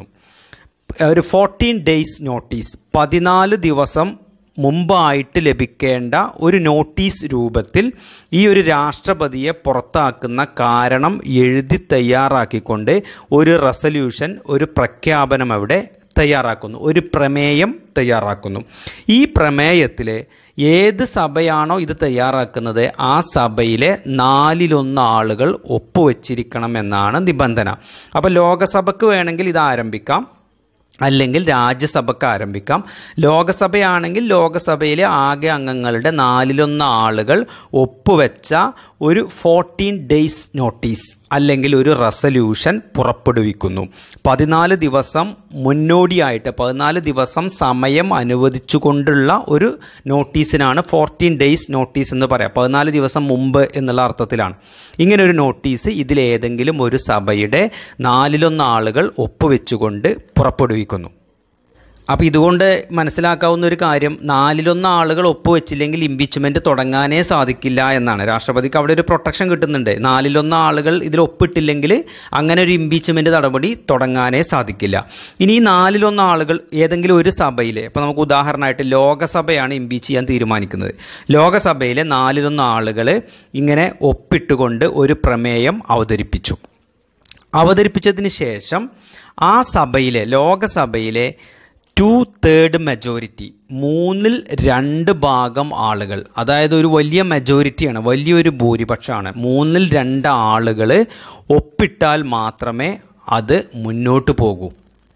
ഒരു ഫോർട്ടീൻ ഡേയ്സ് നോട്ടീസ് പതിനാല് ദിവസം മുമ്പായിട്ട് ലഭിക്കേണ്ട ഒരു നോട്ടീസ് രൂപത്തിൽ ഈ ഒരു രാഷ്ട്രപതിയെ പുറത്താക്കുന്ന കാരണം എഴുതി തയ്യാറാക്കിക്കൊണ്ട് ഒരു റെസല്യൂഷൻ ഒരു പ്രഖ്യാപനം അവിടെ തയ്യാറാക്കുന്നു ഒരു പ്രമേയം തയ്യാറാക്കുന്നു ഈ പ്രമേയത്തിൽ ഏത് സഭയാണോ ഇത് തയ്യാറാക്കുന്നത് ആ സഭയിലെ നാലിലൊന്ന് ആളുകൾ ഒപ്പുവെച്ചിരിക്കണം എന്നാണ് നിബന്ധന അപ്പോൾ ലോകസഭയ്ക്ക് വേണമെങ്കിൽ ഇത് ആരംഭിക്കാം അല്ലെങ്കിൽ രാജ്യസഭയ്ക്ക് ആരംഭിക്കാം ലോകസഭയാണെങ്കിൽ ലോകസഭയിലെ ആകെ അംഗങ്ങളുടെ നാലിലൊന്ന് ആളുകൾ ഒപ്പുവെച്ച ഒരു ഫോർട്ടീൻ ഡേയ്സ് നോട്ടീസ് അല്ലെങ്കിൽ ഒരു റെസല്യൂഷൻ പുറപ്പെടുവിക്കുന്നു പതിനാല് ദിവസം മുന്നോടിയായിട്ട് പതിനാല് ദിവസം സമയം അനുവദിച്ചുകൊണ്ടുള്ള ഒരു നോട്ടീസിനാണ് ഫോർട്ടീൻ ഡേയ്സ് നോട്ടീസ് എന്ന് പറയാം പതിനാല് ദിവസം മുമ്പ് എന്നുള്ള അർത്ഥത്തിലാണ് ഇങ്ങനെ ഒരു നോട്ടീസ് ഇതിലേതെങ്കിലും ഒരു സഭയുടെ നാലിലൊന്ന് ആളുകൾ ഒപ്പുവെച്ചുകൊണ്ട് പുറപ്പെടുവിക്കുന്നു അപ്പോൾ ഇതുകൊണ്ട് മനസ്സിലാക്കാവുന്ന ഒരു കാര്യം നാലിലൊന്ന് ആളുകൾ ഒപ്പുവെച്ചില്ലെങ്കിൽ ഇംപീച്ച്മെൻറ്റ് തുടങ്ങാനേ സാധിക്കില്ല എന്നാണ് രാഷ്ട്രപതിക്ക് അവിടെ ഒരു പ്രൊട്ടക്ഷൻ കിട്ടുന്നുണ്ട് നാലിലൊന്ന് ആളുകൾ ഇതിൽ ഒപ്പിട്ടില്ലെങ്കിൽ അങ്ങനെ ഒരു ഇംപീച്ച്മെൻറ്റ് നടപടി തുടങ്ങാനേ സാധിക്കില്ല ഇനി ഈ നാലിലൊന്ന് ആളുകൾ ഏതെങ്കിലും ഒരു സഭയിലെ ഇപ്പോൾ നമുക്ക് ഉദാഹരണമായിട്ട് ലോകസഭയാണ് ഇംപീച്ച് ചെയ്യാൻ തീരുമാനിക്കുന്നത് ലോകസഭയിലെ നാലിലൊന്ന് ആളുകൾ ഇങ്ങനെ ഒപ്പിട്ടുകൊണ്ട് ഒരു പ്രമേയം അവതരിപ്പിച്ചു അവതരിപ്പിച്ചതിന് ശേഷം ആ സഭയിലെ ലോകസഭയിലെ ടു തേർഡ് മെജോറിറ്റി മൂന്നിൽ രണ്ട് ഭാഗം ആളുകൾ അതായത് ഒരു വലിയ മെജോറിറ്റിയാണ് വലിയൊരു ഭൂരിപക്ഷമാണ് മൂന്നിൽ രണ്ട് ആളുകൾ ഒപ്പിട്ടാൽ മാത്രമേ അത് മുന്നോട്ട് പോകൂ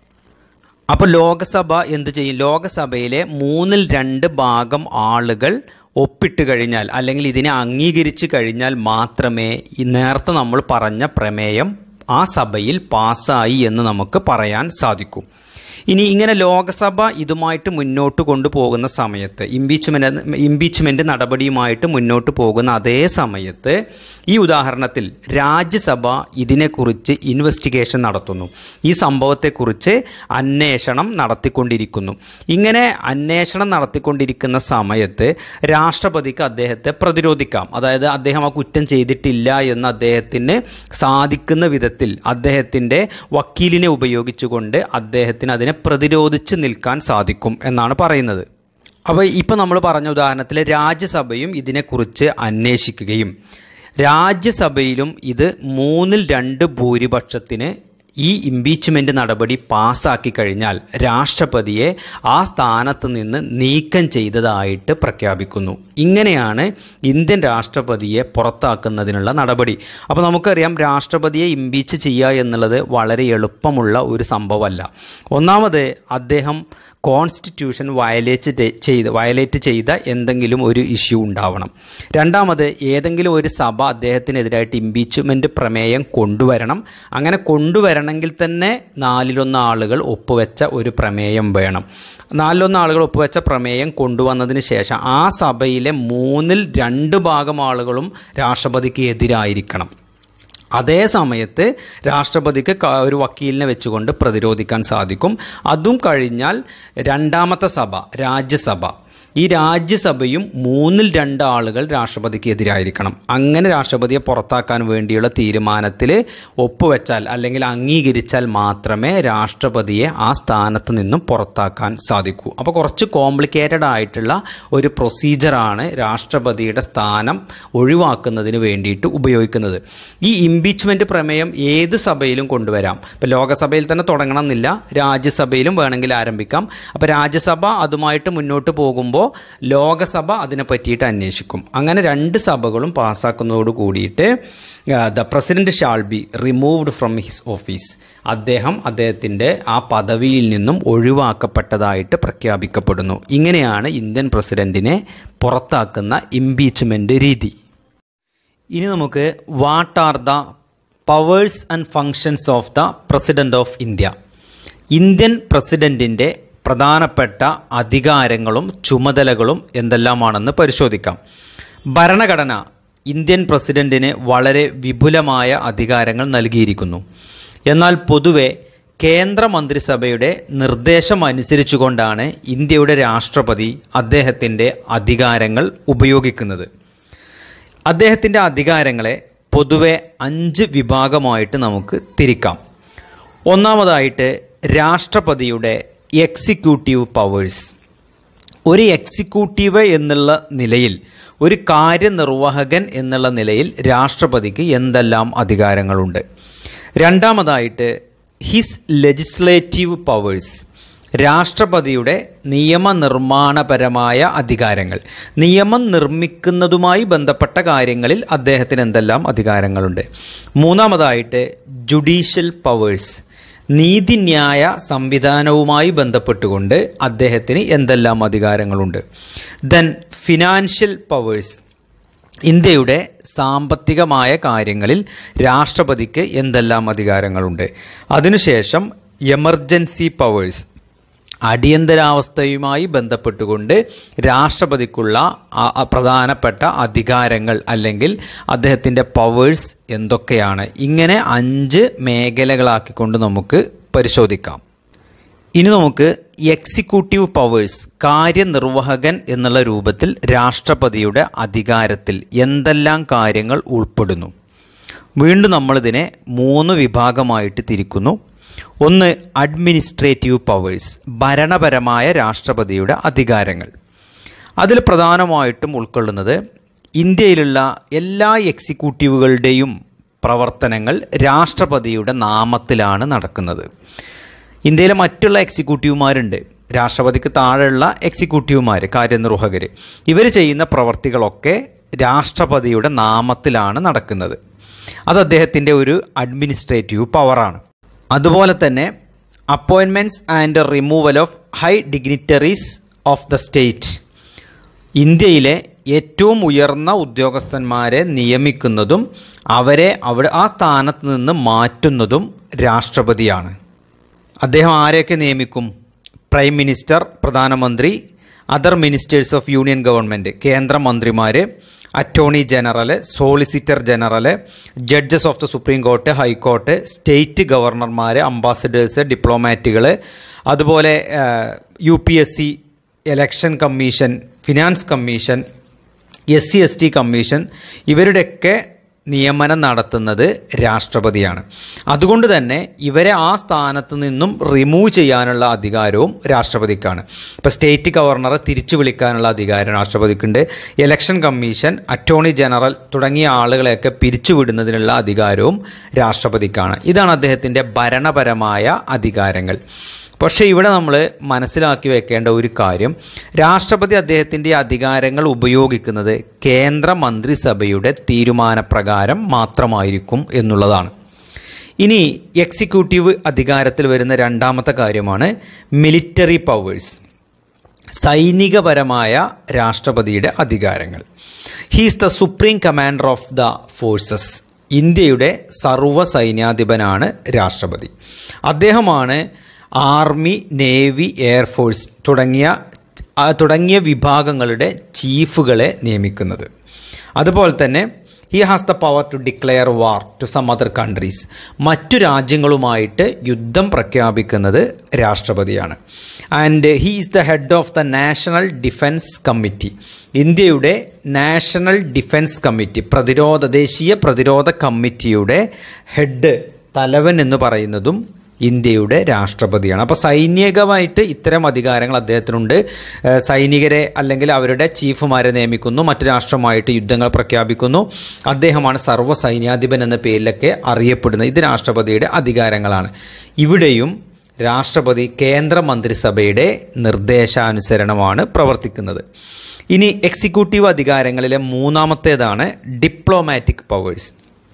അപ്പോൾ ലോകസഭ എന്ത് ചെയ്യും ലോകസഭയിലെ മൂന്നിൽ രണ്ട് ഭാഗം ആളുകൾ ഒപ്പിട്ട് കഴിഞ്ഞാൽ അല്ലെങ്കിൽ ഇതിനെ അംഗീകരിച്ച് കഴിഞ്ഞാൽ മാത്രമേ ഈ നേരത്തെ നമ്മൾ പറഞ്ഞ പ്രമേയം ആ സഭയിൽ പാസ്സായി എന്ന് നമുക്ക് പറയാൻ സാധിക്കൂ ഇനി ഇങ്ങനെ ലോകസഭ ഇതുമായിട്ട് മുന്നോട്ട് കൊണ്ടുപോകുന്ന സമയത്ത് ഇംപീച്ച്മെൻ്റ് ഇംപീച്ച്മെൻ്റ് നടപടിയുമായിട്ട് മുന്നോട്ട് പോകുന്ന അതേ സമയത്ത് ഈ ഉദാഹരണത്തിൽ രാജ്യസഭ ഇതിനെക്കുറിച്ച് ഇൻവെസ്റ്റിഗേഷൻ നടത്തുന്നു ഈ സംഭവത്തെക്കുറിച്ച് അന്വേഷണം നടത്തിക്കൊണ്ടിരിക്കുന്നു ഇങ്ങനെ അന്വേഷണം നടത്തിക്കൊണ്ടിരിക്കുന്ന സമയത്ത് രാഷ്ട്രപതിക്ക് അദ്ദേഹത്തെ പ്രതിരോധിക്കാം അതായത് അദ്ദേഹം ആ കുറ്റം ചെയ്തിട്ടില്ല എന്ന് അദ്ദേഹത്തിന് സാധിക്കുന്ന വിധത്തിൽ അദ്ദേഹത്തിൻ്റെ വക്കീലിനെ ഉപയോഗിച്ചുകൊണ്ട് അദ്ദേഹത്തിന് അതിനെ പ്രതിരോധിച്ച് നിൽക്കാൻ സാധിക്കും എന്നാണ് പറയുന്നത് അപ്പോൾ ഇപ്പോൾ നമ്മൾ പറഞ്ഞ ഉദാഹരണത്തിൽ രാജ്യസഭയും ഇതിനെക്കുറിച്ച് അന്വേഷിക്കുകയും രാജ്യസഭയിലും ഇത് മൂന്നിൽ രണ്ട് ഭൂരിപക്ഷത്തിന് ഈ ഇംപീച്ച്മെന്റ് നടപടി പാസ്സാക്കി കഴിഞ്ഞാൽ രാഷ്ട്രപതിയെ ആ സ്ഥാനത്ത് നിന്ന് നീക്കം ചെയ്തതായിട്ട് പ്രഖ്യാപിക്കുന്നു ഇങ്ങനെയാണ് ഇന്ത്യൻ രാഷ്ട്രപതിയെ പുറത്താക്കുന്നതിനുള്ള നടപടി അപ്പോൾ നമുക്കറിയാം രാഷ്ട്രപതിയെ ഇംപീച്ച് ചെയ്യുക എന്നുള്ളത് വളരെ എളുപ്പമുള്ള ഒരു സംഭവമല്ല ഒന്നാമത് അദ്ദേഹം കോൺസ്റ്റിറ്റ്യൂഷൻ വയലേറ്റ് ചെയ്ത് വയലേറ്റ് ചെയ്ത എന്തെങ്കിലും ഒരു ഇഷ്യൂ ഉണ്ടാവണം രണ്ടാമത് ഏതെങ്കിലും ഒരു സഭ അദ്ദേഹത്തിനെതിരായിട്ട് ഇംപീച്ച്മെൻ്റ് പ്രമേയം കൊണ്ടുവരണം അങ്ങനെ കൊണ്ടുവരണമെങ്കിൽ തന്നെ നാലിലൊന്ന് ആളുകൾ ഒപ്പുവെച്ച ഒരു പ്രമേയം വേണം നാലിലൊന്ന് ആളുകൾ ഒപ്പുവെച്ച പ്രമേയം കൊണ്ടുവന്നതിന് ശേഷം ആ സഭയിലെ മൂന്നിൽ രണ്ട് ഭാഗം ആളുകളും രാഷ്ട്രപതിക്ക് എതിരായിരിക്കണം അതേ സമയത്ത് രാഷ്ട്രപതിക്ക് ക- ഒരു വക്കീലിനെ വെച്ചുകൊണ്ട് പ്രതിരോധിക്കാൻ സാധിക്കും അതും കഴിഞ്ഞാൽ രണ്ടാമത്തെ സഭ രാജ്യസഭ ഈ രാജ്യസഭയും മൂന്നിൽ രണ്ട് ആളുകൾ രാഷ്ട്രപതിക്ക് എതിരായിരിക്കണം അങ്ങനെ രാഷ്ട്രപതിയെ പുറത്താക്കാൻ വേണ്ടിയുള്ള തീരുമാനത്തിൽ ഒപ്പുവെച്ചാൽ അല്ലെങ്കിൽ അംഗീകരിച്ചാൽ മാത്രമേ രാഷ്ട്രപതിയെ ആ സ്ഥാനത്ത് നിന്നും പുറത്താക്കാൻ സാധിക്കൂ അപ്പോൾ കുറച്ച് കോംപ്ലിക്കേറ്റഡ് ആയിട്ടുള്ള ഒരു പ്രൊസീജിയറാണ് രാഷ്ട്രപതിയുടെ സ്ഥാനം ഒഴിവാക്കുന്നതിന് വേണ്ടിയിട്ട് ഉപയോഗിക്കുന്നത് ഈ ഇംപീച്ച്മെന്റ് പ്രമേയം ഏത് സഭയിലും കൊണ്ടുവരാം ഇപ്പോൾ ലോകസഭയിൽ തന്നെ തുടങ്ങണമെന്നില്ല രാജ്യസഭയിലും വേണമെങ്കിൽ ആരംഭിക്കാം അപ്പോൾ രാജ്യസഭ അതുമായിട്ട് മുന്നോട്ട് പോകുമ്പോൾ ലോകസഭ അതിനെ പറ്റിയിട്ട് അന്വേഷിക്കും അങ്ങനെ രണ്ട് സഭകളും പാസ്സാക്കുന്നതോട് കൂടിയിട്ട് the president shall be removed from his office അദ്ദേഹം അദ്ദേഹത്തിൻ്റെ ആ പദവിയിൽ നിന്നും ഒഴിവാക്കപ്പെട്ടതായിട്ട് പ്രഖ്യാപിക്കപ്പെടുന്നു ഇങ്ങനെയാണ് ഇന്ത്യൻ പ്രസിഡന്റിനെ പുറത്താക്കുന്ന ഇംപീച്ച്മെന്റ് രീതി ഇനി നമുക്ക് what are the powers and functions of the president of India Indian പ്രസിഡന്റിൻ്റെ പ്രധാനപ്പെട്ട അധികാരങ്ങളും ചുമതലകളും എന്തെല്ലാമാണെന്ന് പരിശോധിക്കാം ഭരണഘടന ഇന്ത്യൻ പ്രസിഡന്റിന് വളരെ വിപുലമായ അധികാരങ്ങൾ നൽകിയിരിക്കുന്നു എന്നാൽ പൊതുവെ കേന്ദ്ര മന്ത്രിസഭയുടെ നിർദ്ദേശം അനുസരിച്ചുകൊണ്ടാണ് ഇന്ത്യയുടെ രാഷ്ട്രപതി അദ്ദേഹത്തിൻ്റെ അധികാരങ്ങൾ ഉപയോഗിക്കുന്നത് അദ്ദേഹത്തിൻ്റെ അധികാരങ്ങളെ പൊതുവെ അഞ്ച് വിഭാഗമായിട്ട് നമുക്ക് തിരിക്കാം ഒന്നാമതായിട്ട് രാഷ്ട്രപതിയുടെ എക്സിക്യൂട്ടീവ് പവേഴ്സ് ഒരു എക്സിക്യൂട്ടീവ് എന്നുള്ള നിലയിൽ ഒരു കാര്യനിർവാഹകൻ എന്നുള്ള നിലയിൽ രാഷ്ട്രപതിക്ക് എന്തെല്ലാം അധികാരങ്ങളുണ്ട് രണ്ടാമതായിട്ട് ഹിസ് ലെജിസ്ലേറ്റീവ് പവേഴ്സ് രാഷ്ട്രപതിയുടെ നിയമനിർമ്മാണപരമായ അധികാരങ്ങൾ നിയമം നിർമ്മിക്കുന്നതുമായി ബന്ധപ്പെട്ട കാര്യങ്ങളിൽ അദ്ദേഹത്തിന് എന്തെല്ലാം അധികാരങ്ങളുണ്ട് മൂന്നാമതായിട്ട് ജുഡീഷ്യൽ പവേഴ്സ് നീതിന്യായ സംവിധാനവുമായി ബന്ധപ്പെട്ടുകൊണ്ട് അദ്ദേഹത്തിന് എന്തെല്ലാം അധികാരങ്ങളുണ്ട് ദെൻ ഫിനാൻഷ്യൽ പവേഴ്സ് ഇന്ത്യയുടെ സാമ്പത്തികമായ കാര്യങ്ങളിൽ രാഷ്ട്രപതിക്ക് എന്തെല്ലാം അധികാരങ്ങളുണ്ട് അതിനുശേഷം എമർജൻസി പവേഴ്സ് അടിയന്തരാവസ്ഥയുമായി ബന്ധപ്പെട്ടുകൊണ്ട് രാഷ്ട്രപതിക്കുള്ള ആ- ആ പ്രധാനപ്പെട്ട അധികാരങ്ങൾ അല്ലെങ്കിൽ അദ്ദേഹത്തിൻ്റെ പവേഴ്സ് എന്തൊക്കെയാണ് ഇങ്ങനെ അഞ്ച് മേഖലകളാക്കിക്കൊണ്ട് നമുക്ക് പരിശോധിക്കാം ഇനി നമുക്ക് എക്സിക്യൂട്ടീവ് പവേഴ്സ് കാര്യനിർവഹകൻ എന്നുള്ള രൂപത്തിൽ രാഷ്ട്രപതിയുടെ അധികാരത്തിൽ എന്തെല്ലാം കാര്യങ്ങൾ ഉൾപ്പെടുന്നു വീണ്ടും നമ്മളിതിനെ മൂന്ന് വിഭാഗമായിട്ട് തിരിക്കുന്നു ഒന്ന് അഡ്മിനിസ്ട്രേറ്റീവ് പവേഴ്സ് ഭരണപരമായ രാഷ്ട്രപതിയുടെ അധികാരങ്ങൾ അതിൽ പ്രധാനമായിട്ടും ഉൾക്കൊള്ളുന്നത് ഇന്ത്യയിലുള്ള എല്ലാ എക്സിക്യൂട്ടീവുകളുടെയും പ്രവർത്തനങ്ങൾ രാഷ്ട്രപതിയുടെ നാമത്തിലാണ് നടക്കുന്നത് ഇന്ത്യയിലെ മറ്റുള്ള എക്സിക്യൂട്ടീവുമാരുണ്ട് രാഷ്ട്രപതിക്ക് താഴെയുള്ള എക്സിക്യൂട്ടീവുമാർ കാര്യനിർവഹകർ ഇവർ ചെയ്യുന്ന പ്രവർത്തികളൊക്കെ രാഷ്ട്രപതിയുടെ നാമത്തിലാണ് നടക്കുന്നത് അത് അദ്ദേഹത്തിൻ്റെ ഒരു അഡ്മിനിസ്ട്രേറ്റീവ് പവറാണ് അതുപോലെ തന്നെ appointments and removal of high dignitaries of the state ഇന്ത്യയിലെ ഏറ്റവും ഉയർന്ന ഉദ്യോഗസ്ഥന്മാരെ നിയമിക്കുന്നതും അവരെ അവിടെ ആ സ്ഥാനത്ത് നിന്ന് മാറ്റുന്നതും രാഷ്ട്രപതിയാണ് അദ്ദേഹം ആരെയൊക്കെ നിയമിക്കും പ്രൈം മിനിസ്റ്റർ പ്രധാനമന്ത്രി other ministers of union government കേന്ദ്രമന്ത്രിമാർ attorney general solicitor general judges of the supreme court high court state ഗവർണർമാർ അംബാസഡേഴ്സ് ഡിപ്ലോമാറ്റുകൾ അതുപോലെ U P S C election commission finance commission S C S T commission ഇവരുടെയൊക്കെ നിയമനം നടത്തുന്നത് രാഷ്ട്രപതിയാണ് അതുകൊണ്ട് തന്നെ ഇവരെ ആ സ്ഥാനത്ത് നിന്നും റിമൂവ് ചെയ്യാനുള്ള അധികാരവും രാഷ്ട്രപതിക്കാണ് ഇപ്പോൾ സ്റ്റേറ്റ് ഗവർണറെ തിരിച്ചു വിളിക്കാനുള്ള അധികാരം രാഷ്ട്രപതിക്കുണ്ട് ഇലക്ഷൻ കമ്മീഷൻ അറ്റോർണി ജനറൽ തുടങ്ങിയ ആളുകളെയൊക്കെ പിരിച്ചുവിടുന്നതിനുള്ള അധികാരവും രാഷ്ട്രപതിക്കാണ് ഇതാണ് അദ്ദേഹത്തിൻ്റെ ഭരണപരമായ അധികാരങ്ങൾ പക്ഷേ ഇവിടെ നമ്മൾ മനസ്സിലാക്കി വെക്കേണ്ട ഒരു കാര്യം രാഷ്ട്രപതി അദ്ദേഹത്തിൻ്റെ അധികാരങ്ങൾ ഉപയോഗിക്കുന്നത് കേന്ദ്ര മന്ത്രിസഭയുടെ തീരുമാനപ്രകാരം മാത്രമായിരിക്കും എന്നുള്ളതാണ് ഇനി എക്സിക്യൂട്ടീവ് അധികാരത്തിൽ വരുന്ന രണ്ടാമത്തെ കാര്യമാണ് മിലിറ്ററി പവേഴ്സ് സൈനികപരമായ രാഷ്ട്രപതിയുടെ അധികാരങ്ങൾ he's the supreme commander of the forces ഇന്ത്യയുടെ സർവ്വ സൈന്യാധിപനാണ് രാഷ്ട്രപതി അദ്ദേഹമാണ് ആർമി നേവി എയർഫോഴ്സ് തുടങ്ങിയ ആ, തുടങ്ങിയ വിഭാഗങ്ങളുടെ ചീഫുകളെ നിയമിക്കുന്നത് അതുപോലെ തന്നെ he has the power to declare war to some other countries മറ്റു രാജ്യങ്ങളുമായിട്ട് യുദ്ധം പ്രഖ്യാപിക്കുന്നത് രാഷ്ട്രപതിയാണ് and he is the head of the national defence committee ഇന്ത്യയുടെ നാഷണൽ ഡിഫൻസ് കമ്മിറ്റി പ്രതിരോധ ദേശീയ പ്രതിരോധ കമ്മിറ്റിയുടെ ഹെഡ് തലവൻ എന്ന് പറയുന്നതും ഇന്ത്യയുടെ രാഷ്ട്രപതിയാണ് അപ്പോൾ സൈനികമായിട്ട് ഇത്തരം അധികാരങ്ങൾ അദ്ദേഹത്തിനുണ്ട് ഏഹ് സൈനികരെ അല്ലെങ്കിൽ അവരുടെ ചീഫുമാരെ നിയമിക്കുന്നു മറ്റു രാഷ്ട്രമായിട്ട് യുദ്ധങ്ങൾ പ്രഖ്യാപിക്കുന്നു അദ്ദേഹമാണ് സർവ്വ സൈന്യാധിപൻ എന്ന പേരിലൊക്കെ അറിയപ്പെടുന്നത് ഇത് രാഷ്ട്രപതിയുടെ അധികാരങ്ങളാണ് ഇവിടെയും രാഷ്ട്രപതി കേന്ദ്ര മന്ത്രിസഭയുടെ നിർദ്ദേശാനുസരണമാണ് പ്രവർത്തിക്കുന്നത് ഇനി എക്സിക്യൂട്ടീവ് അധികാരങ്ങളിലെ മൂന്നാമത്തേതാണ് ഡിപ്ലോമാറ്റിക് പവേഴ്സ്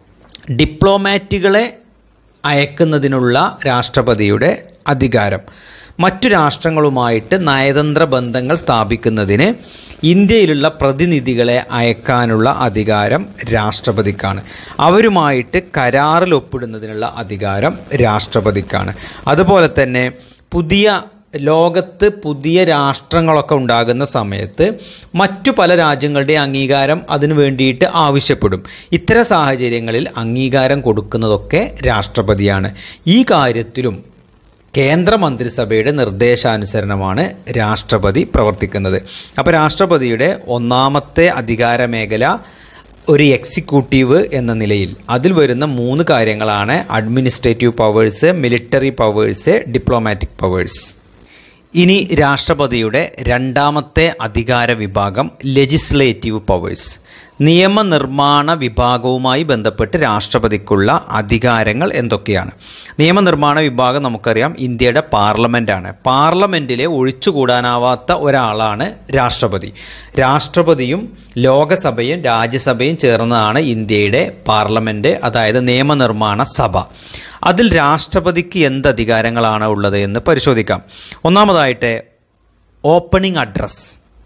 ഡിപ്ലോമാറ്റുകളെ അയക്കുന്നതിനുള്ള രാഷ്ട്രപതിയുടെ അധികാരം മറ്റു രാഷ്ട്രങ്ങളുമായിട്ട് നയതന്ത്ര ബന്ധങ്ങൾ സ്ഥാപിക്കുന്നതിന് ഇന്ത്യയിലുള്ള പ്രതിനിധികളെ അയക്കാനുള്ള അധികാരം രാഷ്ട്രപതിക്കാണ് അവരുമായിട്ട് കരാറിൽ ഒപ്പിടുന്നതിനുള്ള അധികാരം രാഷ്ട്രപതിക്കാണ് അതുപോലെ തന്നെ പുതിയ ലോകത്ത് പുതിയ രാഷ്ട്രങ്ങളൊക്കെ ഉണ്ടാകുന്ന സമയത്ത് മറ്റു പല രാജ്യങ്ങളുടെ അംഗീകാരം അതിനു വേണ്ടിയിട്ട് ആവശ്യപ്പെടും ഇത്തരം സാഹചര്യങ്ങളിൽ അംഗീകാരം കൊടുക്കുന്നതൊക്കെ രാഷ്ട്രപതിയാണ് ഈ കാര്യത്തിലും കേന്ദ്ര മന്ത്രിസഭയുടെ നിർദ്ദേശാനുസരണമാണ് രാഷ്ട്രപതി പ്രവർത്തിക്കുന്നത് അപ്പോൾ രാഷ്ട്രപതിയുടെ ഒന്നാമത്തെ അധികാര മേഖല ഒരു എക്സിക്യൂട്ടീവ് എന്ന നിലയിൽ അതിൽ വരുന്ന മൂന്ന് കാര്യങ്ങളാണ് administrative powers military powers diplomatic powers ഇനി രാഷ്ട്രപതിയുടെ രണ്ടാമത്തെ അധികാര വിഭാഗം ലെജിസ്ലേറ്റീവ് പവേഴ്സ് നിയമനിർമ്മാണ വിഭാഗവുമായി ബന്ധപ്പെട്ട് രാഷ്ട്രപതിക്കുള്ള അധികാരങ്ങൾ എന്തൊക്കെയാണ് നിയമനിർമ്മാണ വിഭാഗം നമുക്കറിയാം ഇന്ത്യയുടെ പാർലമെൻറ്റാണ് പാർലമെൻറ്റിലെ ഒഴിച്ചുകൂടാനാവാത്ത ഒരാളാണ് രാഷ്ട്രപതി രാഷ്ട്രപതിയും ലോകസഭയും രാജ്യസഭയും ചേർന്നതാണ് ഇന്ത്യയുടെ പാർലമെൻറ്റ് അതായത് നിയമനിർമ്മാണ സഭ അതിൽ രാഷ്ട്രപതിക്ക് എന്ത് അധികാരങ്ങളാണ് ഉള്ളത് എന്ന് പരിശോധിക്കാം ഒന്നാമതായിട്ട് ഓപ്പണിംഗ് അഡ്രസ്സ്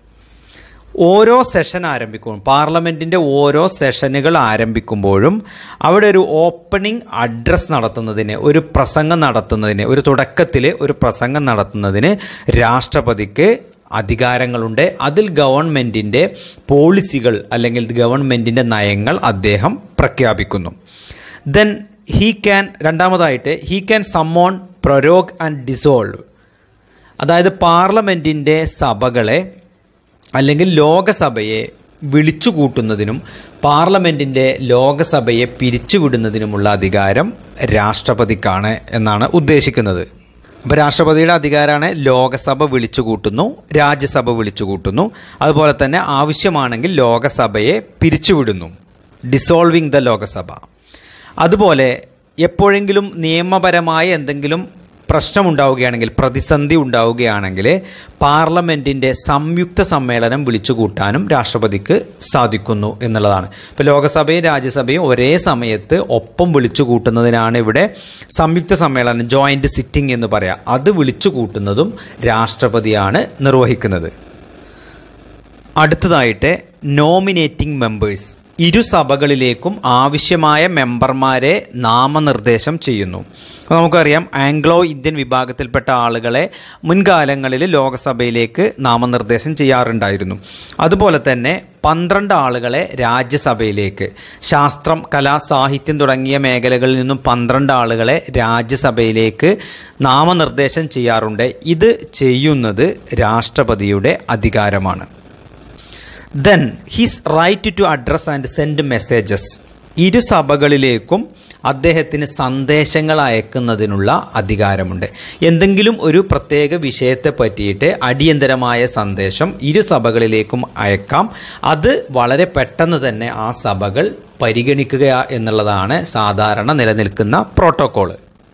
ഓരോ സെഷൻ ആരംഭിക്കുമ്പോൾ പാർലമെൻറ്റിൻ്റെ ഓരോ സെഷനുകൾ ആരംഭിക്കുമ്പോഴും അവിടെ ഒരു ഓപ്പണിംഗ് അഡ്രസ്സ് നടത്തുന്നതിന് ഒരു പ്രസംഗം നടത്തുന്നതിന് ഒരു തുടക്കത്തിൽ ഒരു പ്രസംഗം നടത്തുന്നതിന് രാഷ്ട്രപതിക്ക് അധികാരങ്ങളുണ്ട് അതിൽ ഗവൺമെൻറ്റിൻ്റെ പോളിസികൾ അല്ലെങ്കിൽ ഗവൺമെൻറ്റിൻ്റെ നയങ്ങൾ അദ്ദേഹം പ്രഖ്യാപിക്കുന്നു ദെൻ ഹീ ക്യാൻ രണ്ടാമതായിട്ട് he can summon prorogue and dissolve അതായത് പാർലമെൻറ്റിൻ്റെ സഭകളെ അല്ലെങ്കിൽ ലോകസഭയെ വിളിച്ചു കൂട്ടുന്നതിനും പാർലമെൻറ്റിൻ്റെ ലോകസഭയെ പിരിച്ചുവിടുന്നതിനുമുള്ള അധികാരം രാഷ്ട്രപതിക്കാണ് എന്നാണ് ഉദ്ദേശിക്കുന്നത് അപ്പോൾ രാഷ്ട്രപതിയുടെ അധികാരമാണ് ലോകസഭ വിളിച്ചു കൂട്ടുന്നു രാജ്യസഭ വിളിച്ചു കൂട്ടുന്നു അതുപോലെ തന്നെ ആവശ്യമാണെങ്കിൽ ലോകസഭയെ പിരിച്ചുവിടുന്നു ഡിസോൾവിങ് ദ ലോകസഭ അതുപോലെ എപ്പോഴെങ്കിലും നിയമപരമായ എന്തെങ്കിലും പ്രശ്നമുണ്ടാവുകയാണെങ്കിൽ പ്രതിസന്ധി ഉണ്ടാവുകയാണെങ്കിൽ പാർലമെൻറ്റിൻ്റെ സംയുക്ത സമ്മേളനം വിളിച്ചു കൂട്ടാനും രാഷ്ട്രപതിക്ക് സാധിക്കുന്നു എന്നുള്ളതാണ് ഇപ്പോൾ ലോകസഭയും രാജ്യസഭയും ഒരേ സമയത്ത് ഒപ്പം വിളിച്ചു കൂട്ടുന്നതിനാണ് ഇവിടെ സംയുക്ത സമ്മേളനം ജോയിൻ്റ് സിറ്റിംഗ് എന്ന് പറയാം അത് വിളിച്ചു കൂട്ടുന്നതും രാഷ്ട്രപതിയാണ് നിർവഹിക്കുന്നത് അടുത്തതായിട്ട് നോമിനേറ്റിംഗ് മെമ്പേഴ്സ് ഇരു സഭകളിലേക്കും ആവശ്യമായ മെമ്പർമാരെ നാമനിർദ്ദേശം ചെയ്യുന്നു അപ്പോൾ നമുക്കറിയാം ആംഗ്ലോ ഇന്ത്യൻ വിഭാഗത്തിൽപ്പെട്ട ആളുകളെ മുൻകാലങ്ങളിൽ ലോകസഭയിലേക്ക് നാമനിർദ്ദേശം ചെയ്യാറുണ്ടായിരുന്നു അതുപോലെ തന്നെ പന്ത്രണ്ട് ആളുകളെ രാജ്യസഭയിലേക്ക് ശാസ്ത്രം കല സാഹിത്യം തുടങ്ങിയ മേഖലകളിൽ നിന്നും പന്ത്രണ്ട് ആളുകളെ രാജ്യസഭയിലേക്ക് നാമനിർദ്ദേശം ചെയ്യാറുണ്ട് ഇത് ചെയ്യുന്നത് രാഷ്ട്രപതിയുടെ അധികാരമാണ് then his right to address and send messages ഇരു സഭകളിലേക്കും അദ്ദേഹത്തിന് സന്ദേശങ്ങൾ അയക്കുന്നതിനുള്ള അധികാരമുണ്ട് എന്തെങ്കിലും ഒരു പ്രത്യേക വിഷയത്തെ പറ്റിയിട്ട് അടിയന്തരമായ സന്ദേശം ഇരു സഭകളിലേക്കും അയക്കാം അത് വളരെ പെട്ടെന്ന് തന്നെ ആ സഭകൾ പരിഗണിക്കുക എന്നുള്ളതാണ് സാധാരണ നിലനിൽക്കുന്ന പ്രോട്ടോക്കോള്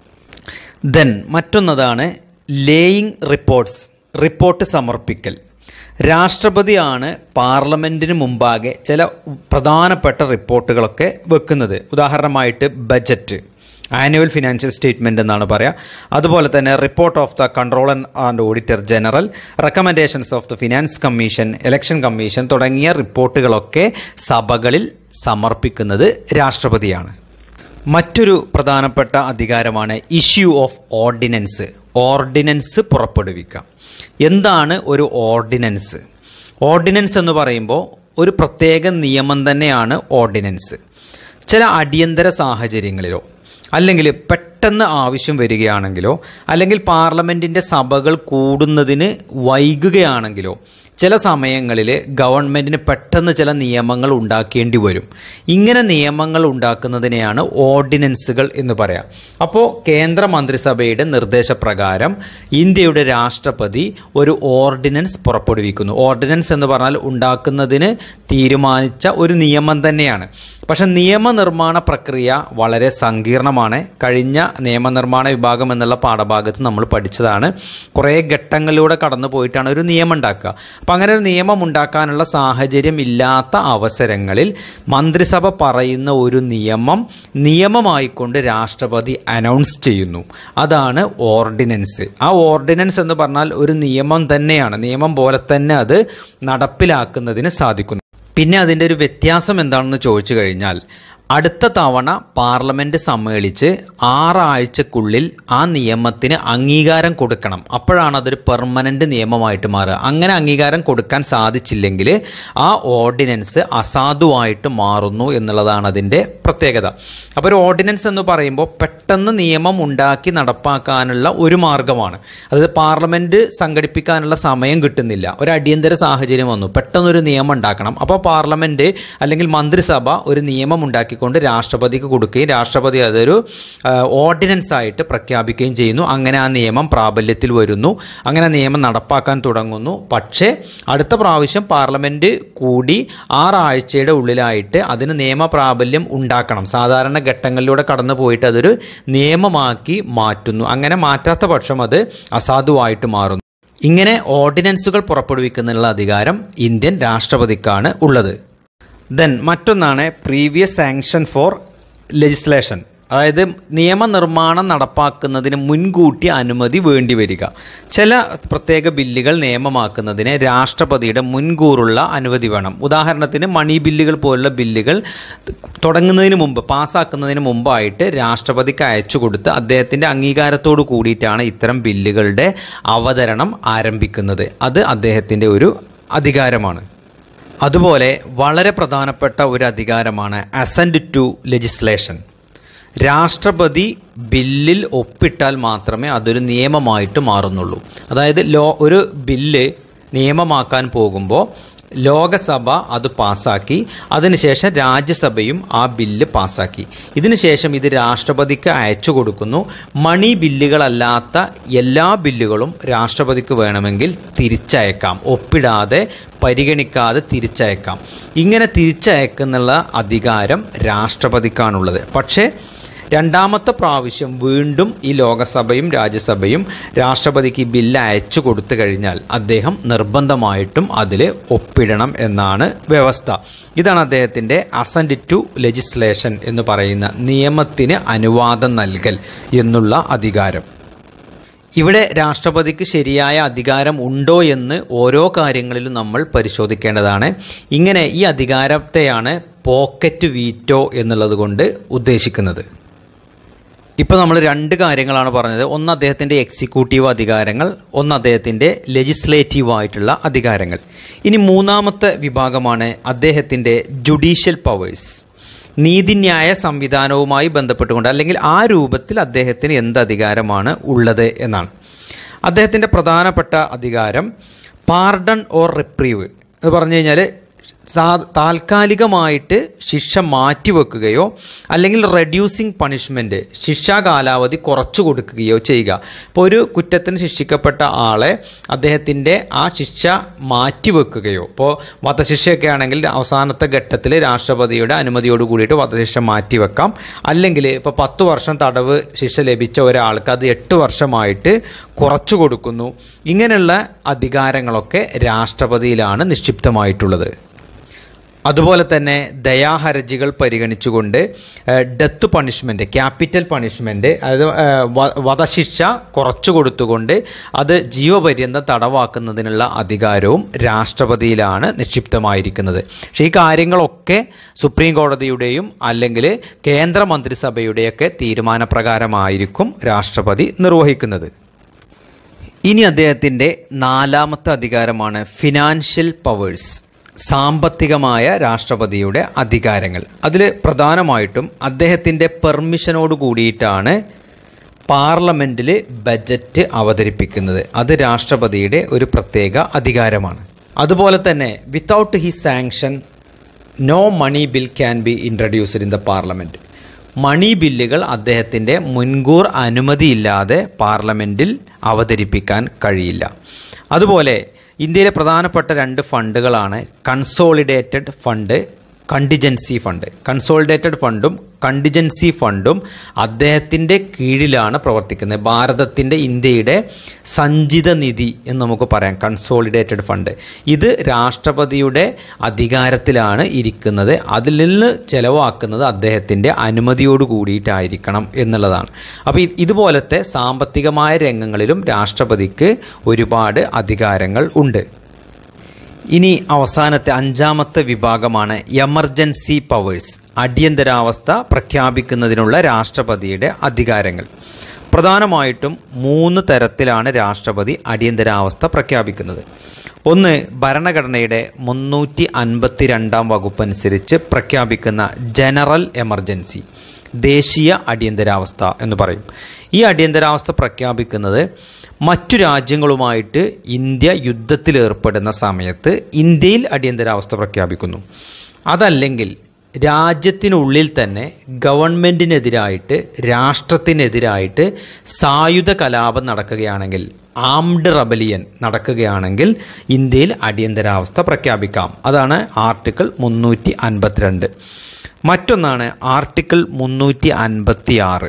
ദെൻ മറ്റൊന്നതാണ് ലേയിങ് റിപ്പോർട്ട്സ് റിപ്പോർട്ട് സമർപ്പിക്കൽ രാഷ്ട്രപതിയാണ് പാർലമെന്റിന് മുമ്പാകെ ചില പ്രധാനപ്പെട്ട റിപ്പോർട്ടുകളൊക്കെ വെക്കുന്നത് ഉദാഹരണമായിട്ട് ബജറ്റ് ആനുവൽ ഫിനാൻഷ്യൽ സ്റ്റേറ്റ്മെന്റ് എന്നാണ് പറയുക അതുപോലെ തന്നെ report of the control and auditor general recommendations of the finance commission election commission തുടങ്ങിയ റിപ്പോർട്ടുകളൊക്കെ സഭകളിൽ സമർപ്പിക്കുന്നത് രാഷ്ട്രപതിയാണ് മറ്റൊരു പ്രധാനപ്പെട്ട അധികാരമാണ് ഇഷ്യൂ ഓഫ് ഓർഡിനൻസ് ഓർഡിനൻസ് പുറപ്പെടുവിക്കാം എന്താണ് ഒരു ഓർഡിനൻസ് ഓർഡിനൻസ് എന്ന് പറയുമ്പോൾ ഒരു പ്രത്യേക നിയമം തന്നെയാണ് ഓർഡിനൻസ് ചില അടിയന്തര സാഹചര്യങ്ങളിലോ അല്ലെങ്കിൽ പെട്ടെന്ന് ആവശ്യം വരികയാണെങ്കിലോ അല്ലെങ്കിൽ പാർലമെൻറ്റിൻ്റെ സഭകൾ കൂടുന്നതിന് വൈകുകയാണെങ്കിലോ ചില സമയങ്ങളിൽ ഗവൺമെൻറ്റിന് പെട്ടെന്ന് ചില നിയമങ്ങൾ ഉണ്ടാക്കേണ്ടി വരും ഇങ്ങനെ നിയമങ്ങൾ ഉണ്ടാക്കുന്നതിനെയാണ് ഓർഡിനൻസുകൾ എന്ന് പറയാം അപ്പോൾ കേന്ദ്ര മന്ത്രിസഭയുടെ നിർദ്ദേശപ്രകാരം ഇന്ത്യയുടെ രാഷ്ട്രപതി ഒരു ഓർഡിനൻസ് പുറപ്പെടുവിക്കുന്നു ഓർഡിനൻസ് എന്ന് പറഞ്ഞാൽ ഉണ്ടാക്കുന്നതിന് തീരുമാനിച്ച ഒരു നിയമം തന്നെയാണ് പക്ഷെ നിയമനിർമ്മാണ പ്രക്രിയ വളരെ സങ്കീർണമാണ് കഴിഞ്ഞ നിയമനിർമ്മാണ വിഭാഗം എന്നുള്ള പാഠഭാഗത്ത് നമ്മൾ പഠിച്ചതാണ് കുറേ ഘട്ടങ്ങളിലൂടെ കടന്നു പോയിട്ടാണ് ഒരു നിയമം ഉണ്ടാക്കുക അപ്പം അങ്ങനെ ഒരു നിയമം ഉണ്ടാക്കാനുള്ള സാഹചര്യം ഇല്ലാത്ത അവസരങ്ങളിൽ മന്ത്രിസഭ പറയുന്ന ഒരു നിയമം നിയമമായിക്കൊണ്ട് രാഷ്ട്രപതി അനൗൺസ് ചെയ്യുന്നു അതാണ് ഓർഡിനൻസ് ആ ഓർഡിനൻസ് എന്ന് പറഞ്ഞാൽ ഒരു നിയമം തന്നെയാണ് നിയമം പോലെ തന്നെ അത് നടപ്പിലാക്കുന്നതിന് സാധിക്കുന്നു പിന്നെ അതിൻ്റെ ഒരു വ്യത്യാസം എന്താണെന്ന് ചോദിച്ചു കഴിഞ്ഞാൽ അടുത്ത തവണ പാർലമെൻറ്റ് സമ്മേളിച്ച് ആറാഴ്ചക്കുള്ളിൽ ആ നിയമത്തിന് അംഗീകാരം കൊടുക്കണം അപ്പോഴാണ് അതൊരു പെർമനൻ്റ് നിയമമായിട്ട് മാറുക അങ്ങനെ അംഗീകാരം കൊടുക്കാൻ സാധിച്ചില്ലെങ്കിൽ ആ ഓർഡിനൻസ് അസാധുവായിട്ട് മാറുന്നു എന്നുള്ളതാണ് അതിൻ്റെ പ്രത്യേകത അപ്പോൾ ഒരു ഓർഡിനൻസ് എന്ന് പറയുമ്പോൾ പെട്ടെന്ന് നിയമം ഉണ്ടാക്കി നടപ്പാക്കാനുള്ള ഒരു മാർഗമാണ് അതായത് പാർലമെൻറ്റ് സംഘടിപ്പിക്കാനുള്ള സമയം കിട്ടുന്നില്ല ഒരു അടിയന്തര സാഹചര്യം വന്നു പെട്ടെന്നൊരു നിയമം ഉണ്ടാക്കണം അപ്പോൾ പാർലമെൻറ്റ് അല്ലെങ്കിൽ മന്ത്രിസഭ ഒരു നിയമം ഉണ്ടാക്കിക്കൊണ്ട് രാഷ്ട്രപതിക്ക് കൊടുക്കുകയും രാഷ്ട്രപതി അതൊരു ഓർഡിനൻസ് ആയിട്ട് പ്രഖ്യാപിക്കുകയും ചെയ്യുന്നു അങ്ങനെ ആ നിയമം പ്രാബല്യത്തിൽ വരുന്നു അങ്ങനെ നിയമം നടപ്പാക്കാൻ തുടങ്ങുന്നു പക്ഷേ അടുത്ത പ്രാവശ്യം പാർലമെൻറ്റ് കൂടി ആറാഴ്ചയുടെ ഉള്ളിലായിട്ട് അതിന് നിയമപ്രാബല്യം ഉണ്ടാക്കണം സാധാരണ ഘട്ടങ്ങളിലൂടെ കടന്നു പോയിട്ട് അതൊരു നിയമമാക്കി മാറ്റുന്നു അങ്ങനെ മാറ്റാത്ത പക്ഷം അത് അസാധുവായിട്ട് മാറുന്നു ഇങ്ങനെ ഓർഡിനൻസുകൾ പുറപ്പെടുവിക്കുന്നതിനുള്ള അധികാരം ഇന്ത്യൻ രാഷ്ട്രപതിക്കാണ് ഉള്ളത് ദെൻ മറ്റൊന്നാണ് പ്രീവിയസ് സാങ്ഷൻ ഫോർ ലെജിസ്ലേഷൻ അതായത് നിയമനിർമ്മാണം നടപ്പാക്കുന്നതിന് മുൻകൂട്ടി അനുമതി വേണ്ടിവരിക ചില പ്രത്യേക ബില്ലുകൾ നിയമമാക്കുന്നതിന് രാഷ്ട്രപതിയുടെ മുൻകൂറുള്ള അനുമതി വേണം ഉദാഹരണത്തിന് മണി ബില്ലുകൾ പോലുള്ള ബില്ലുകൾ തുടങ്ങുന്നതിന് മുമ്പ് പാസ്സാക്കുന്നതിന് മുമ്പായിട്ട് രാഷ്ട്രപതിക്ക് അയച്ചു കൊടുത്ത് അദ്ദേഹത്തിൻ്റെ അംഗീകാരത്തോട് കൂടിയിട്ടാണ് ഇത്തരം ബില്ലുകളുടെ അവതരണം ആരംഭിക്കുന്നത് അത് അദ്ദേഹത്തിൻ്റെ ഒരു അധികാരമാണ് അതുപോലെ വളരെ പ്രധാനപ്പെട്ട ഒരു അധികാരമാണ് അസൻഡ് ടു ലെജിസ്ലേഷൻ രാഷ്ട്രപതി ബില്ലിൽ ഒപ്പിട്ടാൽ മാത്രമേ അതൊരു നിയമമായിട്ട് മാറുന്നുള്ളൂ അതായത് ലോ ഒരു ബില്ല് നിയമമാക്കാൻ പോകുമ്പോൾ ലോകസഭ അത് പാസ്സാക്കി അതിനുശേഷം രാജ്യസഭയും ആ ബില്ല് പാസ്സാക്കി ഇതിനുശേഷം ഇത് രാഷ്ട്രപതിക്ക് അയച്ചു കൊടുക്കുന്നു മണി ബില്ലുകളല്ലാത്ത എല്ലാ ബില്ലുകളും രാഷ്ട്രപതിക്ക് വേണമെങ്കിൽ തിരിച്ചയക്കാം ഒപ്പിടാതെ പരിഗണിക്കാതെ തിരിച്ചയക്കാം ഇങ്ങനെ തിരിച്ചയക്കുന്നുള്ള അധികാരം രാഷ്ട്രപതിക്കാണുള്ളത് പക്ഷേ രണ്ടാമത്തെ പ്രാവശ്യം വീണ്ടും ഈ ലോകസഭയും രാജ്യസഭയും രാഷ്ട്രപതിക്ക് ഈ ബില്ല് അയച്ചു കൊടുത്തു കഴിഞ്ഞാൽ അദ്ദേഹം നിർബന്ധമായിട്ടും അതിൽ ഒപ്പിടണം എന്നാണ് വ്യവസ്ഥ ഇതാണ് അദ്ദേഹത്തിൻ്റെ അസൻഡ് ടു ലെജിസ്ലേഷൻ എന്ന് പറയുന്ന നിയമത്തിന് അനുവാദം നൽകൽ എന്നുള്ള അധികാരം ഇവിടെ രാഷ്ട്രപതിക്ക് ശരിയായ അധികാരം ഉണ്ടോ എന്ന് ഓരോ കാര്യങ്ങളിലും നമ്മൾ പരിശോധിക്കേണ്ടതാണ് ഇങ്ങനെ ഈ അധികാരത്തെയാണ് പോക്കറ്റ് വീറ്റോ എന്നുള്ളത് കൊണ്ട് ഉദ്ദേശിക്കുന്നത് ഇപ്പോൾ നമ്മൾ രണ്ട് കാര്യങ്ങളാണ് പറഞ്ഞത് ഒന്ന് അദ്ദേഹത്തിൻ്റെ എക്സിക്യൂട്ടീവ് അധികാരങ്ങൾ ഒന്ന് അദ്ദേഹത്തിൻ്റെ ലെജിസ്ലേറ്റീവ് ആയിട്ടുള്ള അധികാരങ്ങൾ ഇനി മൂന്നാമത്തെ വിഭാഗമാണ് അദ്ദേഹത്തിൻ്റെ ജുഡീഷ്യൽ പവേഴ്സ് നീതിന്യായ സംവിധാനവുമായി ബന്ധപ്പെട്ടുകൊണ്ട് അല്ലെങ്കിൽ ആ രൂപത്തിൽ അദ്ദേഹത്തിന് എന്ത് അധികാരമാണ് ഉള്ളത് എന്നാണ് അദ്ദേഹത്തിൻ്റെ പ്രധാനപ്പെട്ട അധികാരം പാർഡൺ ഓർ റിപ്രീവ് എന്ന് പറഞ്ഞു കഴിഞ്ഞാൽ സാ താൽക്കാലികമായിട്ട് ശിക്ഷ മാറ്റിവെക്കുകയോ അല്ലെങ്കിൽ റെഡ്യൂസിങ് പണിഷ്മെൻറ്റ് ശിക്ഷാ കാലാവധി കുറച്ചു കൊടുക്കുകയോ ചെയ്യുക ഇപ്പോൾ ഒരു കുറ്റത്തിന് ശിക്ഷിക്കപ്പെട്ട ആളെ അദ്ദേഹത്തിൻ്റെ ആ ശിക്ഷ മാറ്റിവെക്കുകയോ ഇപ്പോൾ വധശിക്ഷയൊക്കെ ആണെങ്കിൽ അവസാനത്തെ ഘട്ടത്തിൽ രാഷ്ട്രപതിയുടെ അനുമതിയോട് കൂടിയിട്ട് വധശിക്ഷ മാറ്റിവെക്കാം അല്ലെങ്കിൽ ഇപ്പോൾ പത്ത് വർഷം തടവ് ശിക്ഷ ലഭിച്ച ഒരാൾക്ക് അത് എട്ട് വർഷമായിട്ട് കുറച്ചു കൊടുക്കുന്നു ഇങ്ങനെയുള്ള അധികാരങ്ങളൊക്കെ രാഷ്ട്രപതിയിലാണ് നിക്ഷിപ്തമായിട്ടുള്ളത് അതുപോലെ തന്നെ ദയാഹർജികൾ പരിഗണിച്ചുകൊണ്ട് ഡെത്ത് പണിഷ്മെൻറ്റ് ക്യാപിറ്റൽ പണിഷ്മെൻറ്റ് അതായത് ഏഹ്, വ- വധശിക്ഷ കുറച്ചു കൊടുത്തുകൊണ്ട് അത് ജീവപര്യന്തം തടവാക്കുന്നതിനുള്ള അധികാരവും രാഷ്ട്രപതിയിലാണ് നിക്ഷിപ്തമായിരിക്കുന്നത് പക്ഷേ ഈ കാര്യങ്ങളൊക്കെ സുപ്രീം കോടതിയുടെയും അല്ലെങ്കിൽ കേന്ദ്ര മന്ത്രിസഭയുടെയൊക്കെ തീരുമാനപ്രകാരമായിരിക്കും രാഷ്ട്രപതി നിർവഹിക്കുന്നത് ഇനി അദ്ദേഹത്തിൻ്റെ നാലാമത്തെ അധികാരമാണ് ഫിനാൻഷ്യൽ പവേഴ്സ് സാമ്പത്തികമായ രാഷ്ട്രപതിയുടെ അധികാരങ്ങൾ അതിൽ പ്രധാനമായിട്ടും അദ്ദേഹത്തിൻ്റെ പെർമിഷനോട് കൂടിയിട്ടാണ് പാർലമെൻറ്റിൽ ബജറ്റ് അവതരിപ്പിക്കുന്നത് അത് രാഷ്ട്രപതിയുടെ ഒരു പ്രത്യേക അധികാരമാണ് അതുപോലെ തന്നെ without he sanction no money bill can be introduced in the parliament money ബില്ലുകൾ അദ്ദേഹത്തിൻ്റെ മുൻകൂർ അനുമതിയില്ലാതെ പാർലമെൻറ്റിൽ അവതരിപ്പിക്കാൻ കഴിയില്ല അതുപോലെ ഇന്ത്യയിലെ പ്രധാനപ്പെട്ട രണ്ട് ഫണ്ടുകളാണ് consolidated fund contingency fund consolidated ഫണ്ടും കണ്ടിജൻസി ഫണ്ടും അദ്ദേഹത്തിൻ്റെ കീഴിലാണ് പ്രവർത്തിക്കുന്നത് ഭാരതത്തിൻ്റെ ഇന്ത്യയുടെ സഞ്ചിത നിധി എന്ന് നമുക്ക് പറയാം കൺസോളിഡേറ്റഡ് ഫണ്ട് ഇത് രാഷ്ട്രപതിയുടെ അധികാരത്തിലാണ് ഇരിക്കുന്നത് അതിൽ നിന്ന് ചെലവാക്കുന്നത് അദ്ദേഹത്തിൻ്റെ അനുമതിയോട് കൂടിയിട്ടായിരിക്കണം എന്നുള്ളതാണ് അപ്പോൾ ഇത് ഇതുപോലത്തെ സാമ്പത്തികമായ രംഗങ്ങളിലും രാഷ്ട്രപതിക്ക് ഒരുപാട് അധികാരങ്ങൾ ഉണ്ട് ഇനി അവസാനത്തെ അഞ്ചാമത്തെ വിഭാഗമാണ് എമർജൻസി പവേഴ്സ് അടിയന്തരാവസ്ഥ പ്രഖ്യാപിക്കുന്നതിനുള്ള രാഷ്ട്രപതിയുടെ അധികാരങ്ങൾ പ്രധാനമായിട്ടും മൂന്ന് തരത്തിലാണ് രാഷ്ട്രപതി അടിയന്തരാവസ്ഥ പ്രഖ്യാപിക്കുന്നത് ഒന്ന് ഭരണഘടനയുടെ മുന്നൂറ്റി അൻപത്തി രണ്ടാം വകുപ്പ് അനുസരിച്ച് പ്രഖ്യാപിക്കുന്ന ജനറൽ എമർജൻസി ദേശീയ അടിയന്തരാവസ്ഥ എന്ന് പറയും ഈ അടിയന്തരാവസ്ഥ പ്രഖ്യാപിക്കുന്നത് മറ്റു രാജ്യങ്ങളുമായിട്ട് ഇന്ത്യ യുദ്ധത്തിലേർപ്പെടുന്ന സമയത്ത് ഇന്ത്യയിൽ അടിയന്തരാവസ്ഥ പ്രഖ്യാപിക്കുന്നു അതല്ലെങ്കിൽ രാജ്യത്തിനുള്ളിൽ തന്നെ ഗവൺമെൻറ്റിനെതിരായിട്ട് രാഷ്ട്രത്തിനെതിരായിട്ട് സായുധ കലാപം നടക്കുകയാണെങ്കിൽ ആംഡ് റബലിയൻ നടക്കുകയാണെങ്കിൽ ഇന്ത്യയിൽ അടിയന്തരാവസ്ഥ പ്രഖ്യാപിക്കാം അതാണ് ആർട്ടിക്കിൾ മുന്നൂറ്റി അൻപത്തിരണ്ട് മറ്റൊന്നാണ് ആർട്ടിക്കിൾ മുന്നൂറ്റി അൻപത്തി ആറ്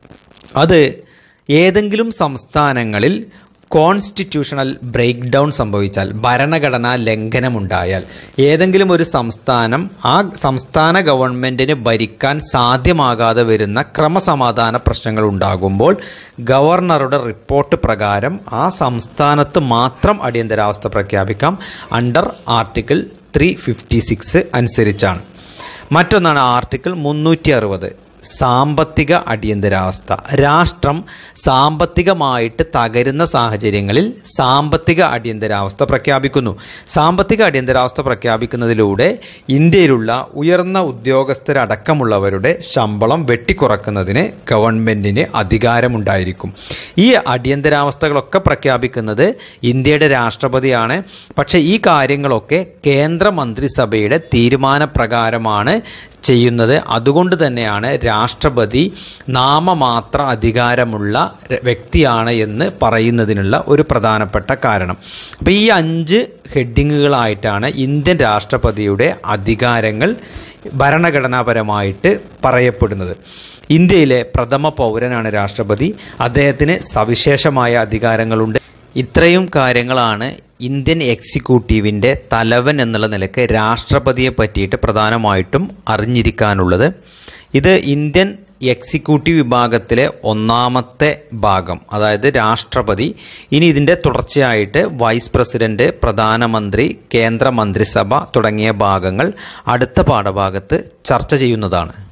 അത് ഏതെങ്കിലും സംസ്ഥാനങ്ങളിൽ കോൺസ്റ്റിറ്റ്യൂഷണൽ ബ്രേക്ക് ഡൗൺ സംഭവിച്ചാൽ ഭരണഘടനാ ലംഘനമുണ്ടായാൽ ഏതെങ്കിലും ഒരു സംസ്ഥാനം ആ സംസ്ഥാന ഗവൺമെൻറ്റിന് ഭരിക്കാൻ സാധ്യമാകാതെ വരുന്ന ക്രമസമാധാന പ്രശ്നങ്ങൾ ഉണ്ടാകുമ്പോൾ ഗവർണറുടെ റിപ്പോർട്ട് പ്രകാരം ആ സംസ്ഥാനത്ത് മാത്രം അടിയന്തരാവസ്ഥ പ്രഖ്യാപിക്കാം under article three fifty six അനുസരിച്ചാണ് മറ്റൊന്നാണ് ആർട്ടിക്കിൾ മുന്നൂറ്റി അറുപത് സാമ്പത്തിക അടിയന്തരാവസ്ഥ രാഷ്ട്രം സാമ്പത്തികമായിട്ട് തകരുന്ന സാഹചര്യങ്ങളിൽ സാമ്പത്തിക അടിയന്തരാവസ്ഥ പ്രഖ്യാപിക്കുന്നു സാമ്പത്തിക അടിയന്തരാവസ്ഥ പ്രഖ്യാപിക്കുന്നതിലൂടെ ഇന്ത്യയിലുള്ള ഉയർന്ന ഉദ്യോഗസ്ഥരടക്കമുള്ളവരുടെ ശമ്പളം വെട്ടിക്കുറക്കുന്നതിന് ഗവൺമെൻറ്റിന് അധികാരമുണ്ടായിരിക്കും ഈ അടിയന്തരാവസ്ഥകളൊക്കെ പ്രഖ്യാപിക്കുന്നത് ഇന്ത്യയുടെ രാഷ്ട്രപതിയാണ് പക്ഷേ ഈ കാര്യങ്ങളൊക്കെ കേന്ദ്ര മന്ത്രിസഭയുടെ തീരുമാനപ്രകാരമാണ് ചെയ്യുന്നത് അതുകൊണ്ട് തന്നെയാണ് രാഷ്ട്രപതി നാമമാത്ര അധികാരമുള്ള വ്യക്തിയാണ് എന്ന് പറയുന്നതിനുള്ള ഒരു പ്രധാനപ്പെട്ട കാരണം അപ്പോൾ ഈ അഞ്ച് ഹെഡിങ്ങുകളായിട്ടാണ് ഇന്ത്യൻ രാഷ്ട്രപതിയുടെ അധികാരങ്ങൾ ഭരണഘടനാപരമായിട്ട് പറയപ്പെടുന്നത് ഇന്ത്യയിലെ പ്രഥമ പൗരനാണ് രാഷ്ട്രപതി അദ്ദേഹത്തിന് സവിശേഷമായ അധികാരങ്ങളുണ്ട് ഇത്രയും കാര്യങ്ങളാണ് ഇന്ത്യൻ എക്സിക്യൂട്ടീവിൻ്റെ തലവൻ എന്നുള്ള നിലയ്ക്ക് രാഷ്ട്രപതിയെ പറ്റിയിട്ട് പ്രധാനമായിട്ടും അറിഞ്ഞിരിക്കാനുള്ളത് ഇത് ഇന്ത്യൻ എക്സിക്യൂട്ടീവ് വിഭാഗത്തിലെ ഒന്നാമത്തെ ഭാഗം അതായത് രാഷ്ട്രപതി ഇനി ഇതിൻ്റെ തുടർച്ചയായിട്ട് വൈസ് പ്രസിഡന്റ് പ്രധാനമന്ത്രി കേന്ദ്ര മന്ത്രിസഭ തുടങ്ങിയ ഭാഗങ്ങൾ അടുത്ത പാഠഭാഗത്ത് ചർച്ച ചെയ്യുന്നതാണ്